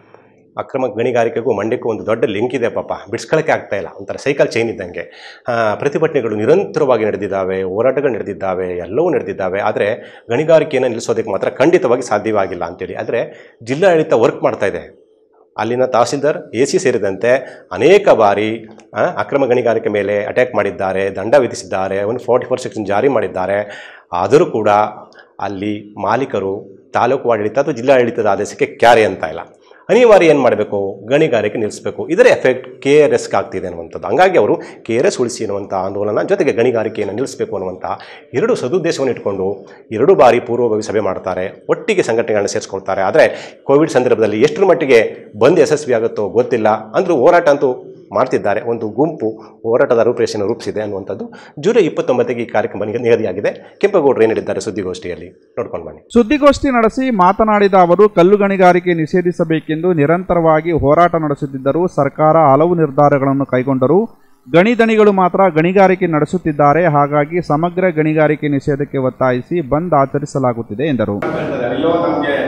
ಅಕ್ರಮ ಗಣಿಗಾರಿಕೆಗೂ ಮಂಡ್ಯಕ್ಕೂ ಒಂದು ದೊಡ್ಡ ಲಿಂಕ್ ಇದೆ ಪಾಪ ಬಿಡಿಸ್ಕೊಳ್ಳೋಕೆ ಆಗ್ತಾ ಇಲ್ಲ ಒಂಥರ ಸೈಕಲ್ ಚೈನ್ ಇದ್ದಂಗೆ ಆ, ಪ್ರತಿಭಟನೆಗಳು ನಿರಂತರವಾಗಿ ನಡೆದಿದ್ದಾವೆ ಹೋರಾಟಗಳು ನಡೆದಿದ್ದಾವೆ ಎಲ್ಲವೂ ನಡೆದಿದ್ದಾವೆ ಆದರೆ ಗಣಿಗಾರಿಕೆಯನ್ನು ನಿಲ್ಲಿಸೋದಕ್ಕೆ ಮಾತ್ರ ಖಂಡಿತವಾಗಿ ಸಾಧ್ಯವಾಗಿಲ್ಲ ಅಂತೇಳಿ ಆದರೆ ಜಿಲ್ಲಾಡಳಿತ ವರ್ಕ್ ಮಾಡ್ತಾ ಇದೆ ಅಲ್ಲಿನ ತಹಸೀಲ್ದಾರ್ ಎ ಸಿ ಸೇರಿದಂತೆ ಅನೇಕ ಬಾರಿ ಆ, ಅಕ್ರಮ ಗಣಿಗಾರಿಕೆ ಮೇಲೆ ಅಟ್ಯಾಕ್ ಮಾಡಿದ್ದಾರೆ ದಂಡ ವಿಧಿಸಿದ್ದಾರೆ ಒಂದು ಫಾರ್ಟಿ ಫೋರ್ ಸೆಕ್ಷನ್ ಜಾರಿ ಮಾಡಿದ್ದಾರೆ ಆದರೂ ಕೂಡ ಅಲ್ಲಿ ಮಾಲೀಕರು ತಾಲೂಕು ಆಡಳಿತ ಅಥವಾ ಜಿಲ್ಲಾಡಳಿತದ ಆದೇಶಕ್ಕೆ ಕ್ಯಾರೆ ಅಂತ ಇಲ್ಲ ಅನಿವಾರ್ಯ ಏನು ಮಾಡಬೇಕು ಗಣಿಗಾರಿಕೆ ನಿಲ್ಲಿಸಬೇಕು ಇದರ ಎಫೆಕ್ಟ್ ಕೆ ಆರ್ ಎಸ್ಗೆ ಆಗ್ತಿದೆ ಅನ್ನುವಂಥದ್ದು ಹಂಗಾಗಿ ಅವರು ಕೆ ಆರ್ ಎಸ್ ಉಳಿಸಿ ಅನ್ನುವಂಥ ಆಂದೋಲನ ಜೊತೆಗೆ ಗಣಿಗಾರಿಕೆಯನ್ನು ನಿಲ್ಲಿಸಬೇಕು ಅನ್ನುವಂಥ ಎರಡು ಸದುದ್ದೇಶವನ್ನು ಇಟ್ಕೊಂಡು ಎರಡು ಬಾರಿ ಪೂರ್ವಭಾವಿ ಸಭೆ ಮಾಡ್ತಾರೆ ಒಟ್ಟಿಗೆ ಸಂಘಟನೆಗಳನ್ನ ಸೇರಿಸ್ಕೊಳ್ತಾರೆ ಆದರೆ ಕೋವಿಡ್ ಸಂದರ್ಭದಲ್ಲಿ ಎಷ್ಟರ ಮಟ್ಟಿಗೆ ಬಂದ್ ಯಶಸ್ವಿ ಆಗುತ್ತೋ ಗೊತ್ತಿಲ್ಲ ಅಂದರೂ ಹೋರಾಟ ಅಂತೂ ಮಾಡ್ತಿದ್ದಾರೆ ಒಂದು ಗುಂಪು ಹೋರಾಟದ ರೂಪರೇಷೆಯನ್ನು ರೂಪಿಸಿದೆ ಅನ್ನುವಂಥದ್ದು ಜುಲೈ ಇಪ್ಪತ್ತೊಂಬತ್ತಿಗೆ ಈ ಕಾರ್ಯಕ್ರಮ ನಿಗದಿಯಾಗಿದೆ ಕೆಂಪೇಗೌಡರು ಏನು ಹೇಳಿದ್ದಾರೆ ಸುದ್ದಿಗೋಷ್ಠಿಯಲ್ಲಿ ನೋಡ್ಕೊಂಡು ಬನ್ನಿ ಸುದ್ದಿಗೋಷ್ಠಿ ನಡೆಸಿ ಮಾತನಾಡಿದ ಅವರು ಕಲ್ಲು ಗಣಿಗಾರಿಕೆ ನಿಷೇಧಿಸಬೇಕೆಂದು ನಿರಂತರವಾಗಿ ಹೋರಾಟ ನಡೆಸುತ್ತಿದ್ದರೂ ಸರ್ಕಾರ ಹಲವು ನಿರ್ಧಾರಗಳನ್ನು ಕೈಗೊಂಡರು ಗಣಿದಣಿಗಳು ಮಾತ್ರ ಗಣಿಗಾರಿಕೆ ನಡೆಸುತ್ತಿದ್ದಾರೆ ಹಾಗಾಗಿ ಸಮಗ್ರ ಗಣಿಗಾರಿಕೆ ನಿಷೇಧಕ್ಕೆ ಒತ್ತಾಯಿಸಿ ಬಂದ್ ಆಚರಿಸಲಾಗುತ್ತಿದೆ ಎಂದರು ಹೇಳ್ತಾರೆ, ಅಯ್ಯೋ ನಮಗೆ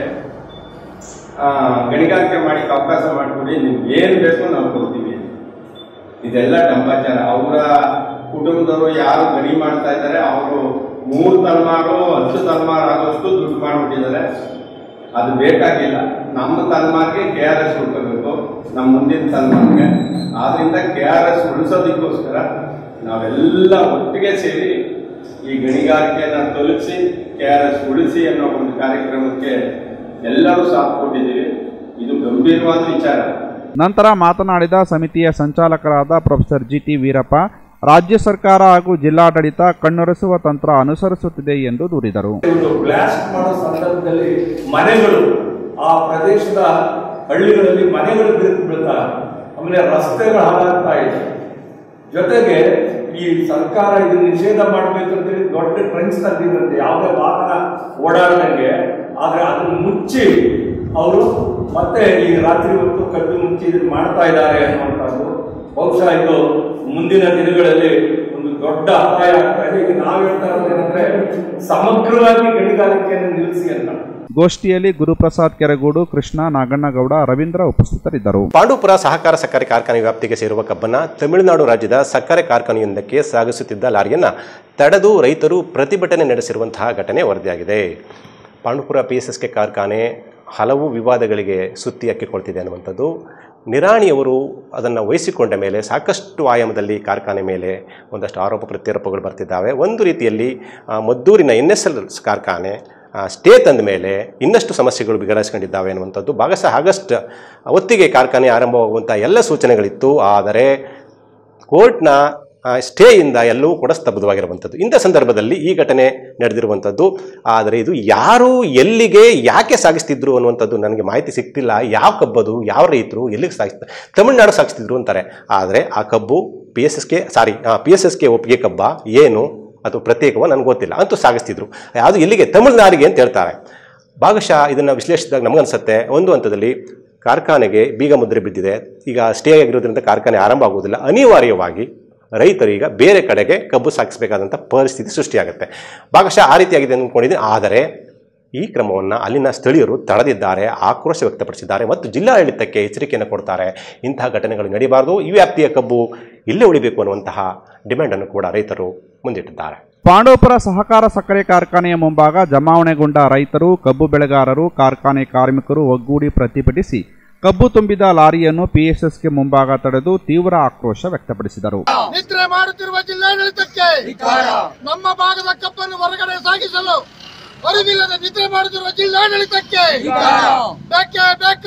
ಗಣಿಗಾರಿಕೆ ಮಾಡಿಕ್ಕೆ ಅವಕಾಶ ಮಾಡಿಕೊಡಿ ನಿಮ್ಗೆ ಏನು ಬೇಕು ನಾವು ಕೊಡ್ತೀವಿ ಇದೆಲ್ಲ ಡಂಬಾಚಾರ ಅವರ ಕುಟುಂಬದವರು ಯಾರು ಗಣಿ ಮಾಡ್ತಾ ಇದ್ದಾರೆ ಅವರು ಮೂರು ತಲೆಮಾರು ಹತ್ತು ತಲೆಮಾರು ಆಗೋಷ್ಟು ದುಡ್ಡು ಮಾಡಿಬಿಟ್ಟಿದ್ದಾರೆ ಅದು ಬೇಕಾಗಿಲ್ಲ ನಮ್ಮ ತಲೆಮಾರಿಗೆ ಕೆ ಆರ್ ಎಸ್ ಉಳ್ಕೋಬೇಕು ನಮ್ಮ ಮುಂದಿನ ತಲೆಮಾರಿಗೆ ಆದ್ರಿಂದ ಕೆ ಆರ್ ಎಸ್ ಉಳಿಸೋದಕ್ಕೋಸ್ಕರ ನಾವೆಲ್ಲ ಒಟ್ಟಿಗೆ ಸೇರಿ ಈ ಗಣಿಗಾರಿಕೆಯನ್ನು ತೊಲಗಿಸಿ ಕೆ ಆರ್ ಎಸ್ ಉಳಿಸಿ ಅನ್ನೋ ಒಂದು ಕಾರ್ಯಕ್ರಮಕ್ಕೆ ಎಲ್ಲರೂ ಸಾಥ್ ಕೊಟ್ಟಿದ್ದೀವಿ ಇದು ಗಂಭೀರವಾದ ವಿಚಾರ ನಂತರ ಮಾತನಾಡಿದ ಸಮಿತಿಯ ಸಂಚಾಲಕರಾದ ಪ್ರೊಫೆಸರ್ ಜಿ ಟಿ ವೀರಪ್ಪ ರಾಜ್ಯ ಸರ್ಕಾರ ಹಾಗೂ ಜಿಲ್ಲಾಡಳಿತ ಕಣ್ಣೊರೆಸುವ ತಂತ್ರ ಅನುಸರಿಸುತ್ತಿದೆ ಎಂದು ದೂರಿದರು ಒಂದು ಬ್ಲಾಸ್ಟ್ ಮಾಡೋ ಸಂದರ್ಭದಲ್ಲಿ ಮನೆಗಳು ಆ ಪ್ರದೇಶದ ಹಳ್ಳಿಗಳಲ್ಲಿ ಮನೆಗಳು ಬಿರುಕು ಬೀಳ್ತಾರೆ ಆಮೇಲೆ ರಸ್ತೆಗಳು ಹಾಳಾಗ್ತಾ ಇದೆ ಜೊತೆಗೆ ಈ ಸರ್ಕಾರ ಇದು ನಿಷೇಧ ಮಾಡಬೇಕು ಅಂತ ಹೇಳಿ ದೊಡ್ಡ ಟ್ರೆಂಚ್ ತಂದಿರುತ್ತೆ ಯಾವುದೇ ವಾಹನ ಓಡಾಡದಂಗೆ ಆದ್ರೆ ಅದನ್ನು ಮುಚ್ಚಿ ಅವರು ಮತ್ತೆ ಈ ರಾತ್ರಿ ಹೊತ್ತು ಕದ್ದು ಮುಚ್ಚಿ ಇದನ್ನ ಮಾಡ್ತಾ ಇದ್ದಾರೆ ಅನ್ನುವಂಥದ್ದು ಬಹುಶಃ ಇದು ಮುಂದಿನ ದಿನಗಳಲ್ಲಿ ಒಂದು ದೊಡ್ಡ ಅಪಾಯ ಆಗ್ತಾ ಇದೆ ಈಗ ನಾವು ಹೇಳ್ತಾ ಇರೋದು ಏನಂದ್ರೆ ಸಮಗ್ರವಾಗಿ ಗಣಿಗಾರಿಕೆಯನ್ನು ನಿಲ್ಲಿಸಿ ಅಂತ ಗೋಷ್ಠಿಯಲ್ಲಿ ಗುರುಪ್ರಸಾದ್ ಕೆರಗೂಡು ಕೃಷ್ಣ ನಾಗಣ್ಣಗೌಡ ರವೀಂದ್ರ ಉಪಸ್ಥಿತರಿದ್ದರು ಪಾಂಡವಪುರ ಸಹಕಾರ ಸಕ್ಕರೆ ಕಾರ್ಖಾನೆ ವ್ಯಾಪ್ತಿಗೆ ಸೇರುವ ಕಬ್ಬನ್ನ ತಮಿಳುನಾಡು ರಾಜ್ಯದ ಸಕ್ಕರೆ ಕಾರ್ಖಾನೆಯೊಂದಕ್ಕೆ ಸಾಗಿಸುತ್ತಿದ್ದ ಲಾರಿಯನ್ನ ತಡೆದು ರೈತರು ಪ್ರತಿಭಟನೆ ನಡೆಸಿರುವಂತಹ ಘಟನೆ ವರದಿಯಾಗಿದೆ Pandavapura P S S K ಕಾರ್ಖಾನೆ ಹಲವು ವಿವಾದಗಳಿಗೆ ಸುತ್ತಿ ಹಾಕಿಕೊಳ್ತಿದೆ ಅನ್ನುವಂಥದ್ದು ನಿರಾಣಿಯವರು ಅದನ್ನು ವಹಿಸಿಕೊಂಡ ಮೇಲೆ ಸಾಕಷ್ಟು ಆಯಾಮದಲ್ಲಿ ಕಾರ್ಖಾನೆ ಮೇಲೆ ಒಂದಷ್ಟು ಆರೋಪ ಪ್ರತ್ಯಾರೋಪಗಳು ಬರ್ತಿದ್ದಾವೆ ಒಂದು ರೀತಿಯಲ್ಲಿ ಆ, ಮದ್ದೂರಿನ ಎನ್ ಎಸ್ ಎಲ್ ಕಾರ್ಖಾನೆ ಆ, ಸ್ಟೇ ತಂದ ಮೇಲೆ ಇನ್ನಷ್ಟು ಸಮಸ್ಯೆಗಳು ಬಿಗಡಿಸ್ಕೊಂಡಿದ್ದಾವೆ ಅನ್ನುವಂಥದ್ದು ಭಾಗಶಃ ಆಗಸ್ಟ್ ಹೊತ್ತಿಗೆ ಕಾರ್ಖಾನೆ ಆರಂಭವಾಗುವಂಥ ಎಲ್ಲ ಸೂಚನೆಗಳಿತ್ತು ಆದರೆ ಕೋರ್ಟ್ನ ಆ, ಸ್ಟೇಯಿಂದ ಎಲ್ಲವೂ ಕೂಡ ಸ್ತಬ್ಧವಾಗಿರುವಂಥದ್ದು ಇಂಥ ಸಂದರ್ಭದಲ್ಲಿ ಈ ಘಟನೆ ನಡೆದಿರುವಂಥದ್ದು ಆದರೆ ಇದು ಯಾರು ಎಲ್ಲಿಗೆ ಯಾಕೆ ಸಾಗಿಸ್ತಿದ್ರು ಅನ್ನುವಂಥದ್ದು ನನಗೆ ಮಾಹಿತಿ ಸಿಗ್ತಿಲ್ಲ ಯಾವ ಕಬ್ಬದು ಯಾವ ರೈತರು ಎಲ್ಲಿಗೆ ಸಾಗಿಸ್ತಾರೆ ತಮಿಳುನಾಡು ಸಾಗಿಸ್ತಿದ್ರು ಅಂತಾರೆ ಆದರೆ ಆ ಕಬ್ಬು ಪಿ ಎಸ್ ಎಸ್ಗೆ ಸಾರಿ ಪಿ ಎಸ್ ಎಸ್ಗೆ ಒಪ್ಪಿಗೆ ಕಬ್ಬ ಏನು ಅದು ಪ್ರತ್ಯೇಕವ ನನಗೆ ಗೊತ್ತಿಲ್ಲ ಅಂತೂ ಸಾಗಿಸ್ತಿದ್ರು ಯಾವುದು ಎಲ್ಲಿಗೆ ತಮಿಳುನಾಡಿಗೆ ಅಂತ ಹೇಳ್ತಾರೆ ಭಾಗಶಃ ಇದನ್ನು ವಿಶ್ಲೇಷಿಸಿದಾಗ ನಮಗನ್ಸುತ್ತೆ ಒಂದು ಹಂತದಲ್ಲಿ ಕಾರ್ಖಾನೆಗೆ ಬೀಗ ಮುದ್ರೆ ಬಿದ್ದಿದೆ ಈಗ ಸ್ಟೇ ಆಗಿರೋದ್ರಿಂದ ಕಾರ್ಖಾನೆ ಆರಂಭ ಆಗುವುದಿಲ್ಲ ಅನಿವಾರ್ಯವಾಗಿ ರೈತರೀಗ ಬೇರೆ ಕಡೆಗೆ ಕಬ್ಬು ಸಾಗಿಸಬೇಕಾದಂಥ ಪರಿಸ್ಥಿತಿ ಸೃಷ್ಟಿಯಾಗುತ್ತೆ ಭಾಗಶಃ ಆ ರೀತಿಯಾಗಿದೆ ಅಂದ್ಕೊಂಡಿದ್ದೀನಿ ಆದರೆ ಈ ಕ್ರಮವನ್ನು ಅಲ್ಲಿನ ಸ್ಥಳೀಯರು ತಡೆದಿದ್ದಾರೆ ಆಕ್ರೋಶ ವ್ಯಕ್ತಪಡಿಸಿದ್ದಾರೆ ಮತ್ತು ಜಿಲ್ಲಾಡಳಿತಕ್ಕೆ ಎಚ್ಚರಿಕೆಯನ್ನು ಕೊಡ್ತಾರೆ ಇಂತಹ ಘಟನೆಗಳು ನಡೀಬಾರದು ಈ ವ್ಯಾಪ್ತಿಯ ಕಬ್ಬು ಇಲ್ಲೇ ಉಳಿಬೇಕು ಅನ್ನುವಂತಹ ಡಿಮ್ಯಾಂಡನ್ನು ಕೂಡ ರೈತರು ಮುಂದಿಟ್ಟಿದ್ದಾರೆ ಪಾಂಡವಪುರ ಸಹಕಾರ ಸಕ್ಕರೆ ಕಾರ್ಖಾನೆಯ ಮುಂಭಾಗ ಜಮಾವಣೆಗೊಂಡ ರೈತರು ಕಬ್ಬು ಬೆಳೆಗಾರರು ಕಾರ್ಖಾನೆ ಕಾರ್ಮಿಕರು ಒಗ್ಗೂಡಿ ಪ್ರತಿಭಟಿಸಿ ಕಬ್ಬು ತುಂಬಿದ ಲಾರಿಯನ್ನು ಪಿಎಸ್ಎಸ್ಗೆ ಮುಂಭಾಗ ತಡೆದು ತೀವ್ರ ಆಕ್ರೋಶ ವ್ಯಕ್ತಪಡಿಸಿದರು ನಿದ್ರೆ ಮಾಡುತ್ತಿರುವ ಜಿಲ್ಲಾಡಳಿತಕ್ಕೆ ನಮ್ಮ ಭಾಗದ ಕಬ್ಬನ್ನು ಹೊರಗಡೆ ಸಾಗಿಸಲು ಅರಿವಿಲ್ಲದೆ ನಿದ್ರೆ ಮಾಡುತ್ತಿರುವ ಜಿಲ್ಲಾಡಳಿತಕ್ಕೆ ಬೇಕೇ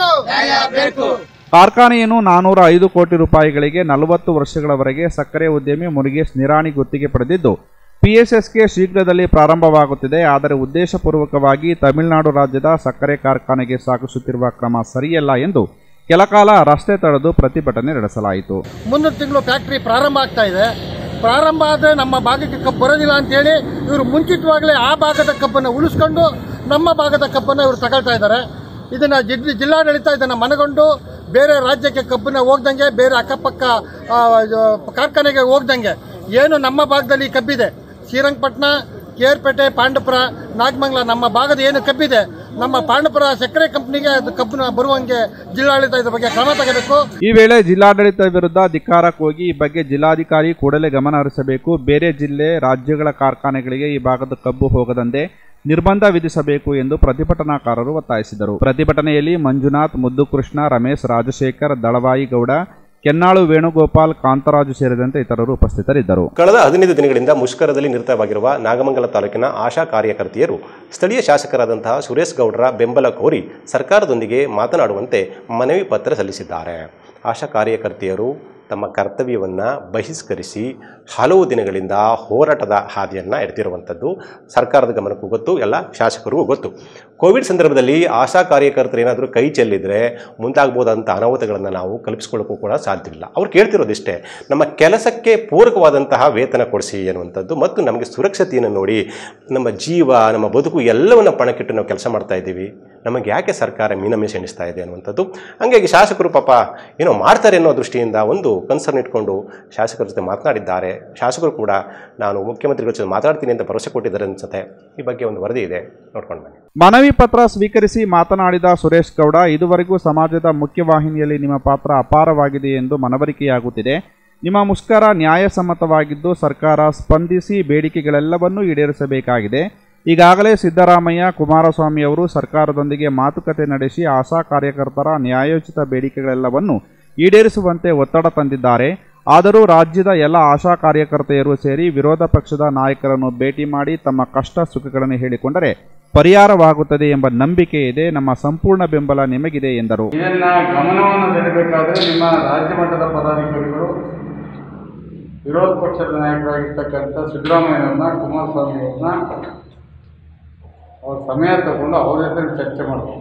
ಬೇಕು ಕಾರ್ಖಾನೆಯನ್ನು ನಾನೂರ ಐದು ಕೋಟಿ ರೂಪಾಯಿಗಳಿಗೆ ನಲವತ್ತು ವರ್ಷಗಳವರೆಗೆ ಸಕ್ಕರೆ ಉದ್ಯಮಿ ಮುರುಗೇಶ್ ನಿರಾಣಿ ಗುತ್ತಿಗೆ ಪಡೆದಿದ್ದು ಪಿಎಸ್ಎಸ್ಗೆ ಶೀಘ್ರದಲ್ಲಿ ಪ್ರಾರಂಭವಾಗುತ್ತಿದೆ ಆದರೆ ಉದ್ದೇಶಪೂರ್ವಕವಾಗಿ ತಮಿಳುನಾಡು ರಾಜ್ಯದ ಸಕ್ಕರೆ ಕಾರ್ಖಾನೆಗೆ ಸಾಗಿಸುತ್ತಿರುವ ಕ್ರಮ ಸರಿಯಲ್ಲ ಎಂದು ಕೆಲಕಾಲ ರಸ್ತೆ ತಡೆದು ಪ್ರತಿಭಟನೆ ನಡೆಸಲಾಯಿತು ಮುಂದಿನ ತಿಂಗಳು ಫ್ಯಾಕ್ಟರಿ ಪ್ರಾರಂಭ ಆಗ್ತಾ ಇದೆ ಪ್ರಾರಂಭ ಆದರೆ ನಮ್ಮ ಭಾಗಕ್ಕೆ ಕಬ್ಬು ಬರೋದಿಲ್ಲ ಅಂತೇಳಿ ಇವರು ಮುಂಚಿತವಾಗಲೇ ಆ ಭಾಗದ ಕಬ್ಬನ್ನು ಉಳಿಸ್ಕೊಂಡು ನಮ್ಮ ಭಾಗದ ಕಬ್ಬನ್ನು ಇವರು ತಗೊಳ್ತಾ ಇದ್ದಾರೆ ಇದನ್ನ ಜಿಲ್- ಜಿಲ್ಲಾಡಳಿತ ಇದನ್ನ ಮನಗೊಂಡು ಬೇರೆ ರಾಜ್ಯಕ್ಕೆ ಕಬ್ಬನ್ನ ಹೋಗ್ದಂಗೆ ಬೇರೆ ಅಕ್ಕಪಕ್ಕ ಆ, ಕಾರ್ಖಾನೆಗೆ ಹೋಗ್ದಂಗೆ ಏನು ನಮ್ಮ ಭಾಗದಲ್ಲಿ ಕಬ್ಬಿದೆ ಶ್ರೀರಂಗಪಟ್ಟಣ ಕೇರ್ಪೇಟೆ ಪಾಂಡಪುರ ನಾಗಮಂಗಲ ನಮ್ಮ ಭಾಗದ ಏನು ಕಬ್ಬಿದೆ ನಮ್ಮ ಪಾಂಡಪುರ ಸಕ್ಕರೆ ಕಂಪನಿಗೆ ಅದು ಕಬ್ಬನ್ನ ಬರುವಂಗೆ ಜಿಲ್ಲಾಡಳಿತ ಇದ್ರ ಬಗ್ಗೆ ಕ್ರಮ ತಗೋಬೇಕು ಈ ವೇಳೆ ಜಿಲ್ಲಾಡಳಿತ ವಿರುದ್ಧ ಧಿಕ್ಕಾರಕ್ಕೆ ಹೋಗಿ ಈ ಬಗ್ಗೆ ಜಿಲ್ಲಾಧಿಕಾರಿ ಕೂಡಲೇ ಗಮನ ಹರಿಸಬೇಕು ಬೇರೆ ಜಿಲ್ಲೆ ರಾಜ್ಯಗಳ ಕಾರ್ಖಾನೆಗಳಿಗೆ ಈ ಭಾಗದ ಕಬ್ಬು ಹೋಗದಂತೆ ನಿರ್ಬಂಧ ವಿಧಿಸಬೇಕು ಎಂದು ಪ್ರತಿಭಟನಾಕಾರರು ಒತ್ತಾಯಿಸಿದರು ಪ್ರತಿಭಟನೆಯಲ್ಲಿ ಮಂಜುನಾಥ್ ಮುದ್ದುಕೃಷ್ಣ ರಮೇಶ್ ರಾಜಶೇಖರ್ ದಳವಾಯಿ ಗೌಡ ಕೆನ್ನಾಳು ವೇಣುಗೋಪಾಲ್ ಕಾಂತರಾಜು ಸೇರಿದಂತೆ ಇತರರು ಉಪಸ್ಥಿತರಿದ್ದರು ಕಳೆದ ಹದಿನೈದು ದಿನಗಳಿಂದ ಮುಷ್ಕರದಲ್ಲಿ ನಿರತವಾಗಿರುವ ನಾಗಮಂಗಲ ತಾಲೂಕಿನ ಆಶಾ ಕಾರ್ಯಕರ್ತೆಯರು ಸ್ಥಳೀಯ ಶಾಸಕರಾದಂತಹ ಸುರೇಶ್ ಗೌಡರ ಬೆಂಬಲ ಕೋರಿ ಸರ್ಕಾರದೊಂದಿಗೆ ಮಾತನಾಡುವಂತೆ ಮನವಿ ಪತ್ರ ಸಲ್ಲಿಸಿದ್ದಾರೆ ಆಶಾ ಕಾರ್ಯಕರ್ತೆಯರು ತಮ್ಮ ಕರ್ತವ್ಯವನ್ನು ಬಹಿಷ್ಕರಿಸಿ ಹಲವು ದಿನಗಳಿಂದ ಹೋರಾಟದ ಹಾದಿಯನ್ನು ಎಡ್ತಿರುವಂಥದ್ದು ಸರ್ಕಾರದ ಗಮನಕ್ಕೂ ಗೊತ್ತು ಎಲ್ಲ ಶಾಸಕರಿಗೂ ಗೊತ್ತು ಕೋವಿಡ್ ಸಂದರ್ಭದಲ್ಲಿ ಆಶಾ ಕಾರ್ಯಕರ್ತರು ಏನಾದರೂ ಕೈ ಚೆಲ್ಲಿದರೆ ಮುಂದಾಗ್ಬೋದಂಥ ಅನಾಹುತಗಳನ್ನು ನಾವು ಕಲ್ಪಿಸ್ಕೊಳ್ಳೋಕ್ಕೂ ಕೂಡ ಸಾಧ್ಯವಿಲ್ಲ ಅವ್ರು ಕೇಳ್ತಿರೋದಿಷ್ಟೇ ನಮ್ಮ ಕೆಲಸಕ್ಕೆ ಪೂರಕವಾದಂತಹ ವೇತನ ಕೊಡಿಸಿ ಅನ್ನುವಂಥದ್ದು ಮತ್ತು ನಮಗೆ ಸುರಕ್ಷತೆಯನ್ನು ನೋಡಿ ನಮ್ಮ ಜೀವ ನಮ್ಮ ಬದುಕು ಎಲ್ಲವನ್ನು ಪಣಕ್ಕಿಟ್ಟು ನಾವು ಕೆಲಸ ಮಾಡ್ತಾ ಇದ್ದೀವಿ ನಮಗೆ ಯಾಕೆ ಸರ್ಕಾರ ಮೀನಮೇಷ ಎಣಿಸ್ತಾ ಇದೆ ಅನ್ನುವಂಥದ್ದು ಹಂಗಾಗಿ ಶಾಸಕರು ಪಾಪ ಏನೋ ಮಾಡ್ತಾರೆ ಅನ್ನೋ ದೃಷ್ಟಿಯಿಂದ ಒಂದು ಕನ್ಸರ್ನ್ ಇಟ್ಕೊಂಡು ಶಾಸಕರ ಜೊತೆ ಮಾತನಾಡಿದ್ದಾರೆ ಶಾಸಕರು ಕೂಡ ನಾನು ಮುಖ್ಯಮಂತ್ರಿಗಳ ಜೊತೆ ಮಾತಾಡ್ತೀನಿ ಅಂತ ಭರವಸೆ ಕೊಟ್ಟಿದ್ದಾರೆ ಅನ್ಸುತ್ತೆ ಈ ಬಗ್ಗೆ ಒಂದು ವರದಿ ಇದೆ ನೋಡ್ಕೊಂಡು ಬನ್ನಿ ಮನವಿ ಪತ್ರ ಸ್ವೀಕರಿಸಿ ಮಾತನಾಡಿದ ಸುರೇಶ್ ಗೌಡ ಇದುವರೆಗೂ ಸಮಾಜದ ಮುಖ್ಯವಾಹಿನಿಯಲ್ಲಿ ನಿಮ್ಮ ಪಾತ್ರ ಅಪಾರವಾಗಿದೆ ಎಂದು ಮನವರಿಕೆಯಾಗುತ್ತಿದೆ ನಿಮ್ಮ ಮುಷ್ಕರ ನ್ಯಾಯಸಮ್ಮತವಾಗಿದ್ದು ಸರ್ಕಾರ ಸ್ಪಂದಿಸಿ ಬೇಡಿಕೆಗಳೆಲ್ಲವನ್ನೂ ಈಡೇರಿಸಬೇಕಾಗಿದೆ ಈಗಾಗಲೇ ಸಿದ್ದರಾಮಯ್ಯ ಕುಮಾರಸ್ವಾಮಿ ಅವರು ಸರ್ಕಾರದೊಂದಿಗೆ ಮಾತುಕತೆ ನಡೆಸಿ ಆಶಾ ಕಾರ್ಯಕರ್ತರ ನ್ಯಾಯೋಚಿತ ಬೇಡಿಕೆಗಳೆಲ್ಲವನ್ನು ಈಡೇರಿಸುವಂತೆ ಒತ್ತಡ ತಂದಿದ್ದಾರೆ ಆದರೂ ರಾಜ್ಯದ ಎಲ್ಲ ಆಶಾ ಕಾರ್ಯಕರ್ತೆಯರು ಸೇರಿ ವಿರೋಧ ಪಕ್ಷದ ನಾಯಕರನ್ನು ಭೇಟಿ ಮಾಡಿ ತಮ್ಮ ಕಷ್ಟ ಸುಖಗಳನ್ನು ಹೇಳಿಕೊಂಡರೆ ಪರಿಹಾರವಾಗುತ್ತದೆ ಎಂಬ ನಂಬಿಕೆ ಇದೆ ನಮ್ಮ ಸಂಪೂರ್ಣ ಬೆಂಬಲ ನಿಮಗಿದೆ ಎಂದರು ಇದನ್ನ ಗಮನವನ್ನು ಸೆಳೆಬೇಕಾದ್ರೆ ನಿಮ್ಮ ರಾಜ್ಯ ಮಟ್ಟದ ಪದಾಧಿಕಾರಿಗಳು ವಿರೋಧ ಪಕ್ಷದ ನಾಯಕರಾಗಿರ್ತಕ್ಕಂಥ ಸಿದ್ದರಾಮಯ್ಯವ್ರನ್ನ ಕುಮಾರಸ್ವಾಮಿ ಅವ್ರನ್ನ ಅವ್ರ ಸಮಯ ತಗೊಂಡು ಅವ್ರ ಹೆಸರು ಚರ್ಚೆ ಮಾಡಬೇಕು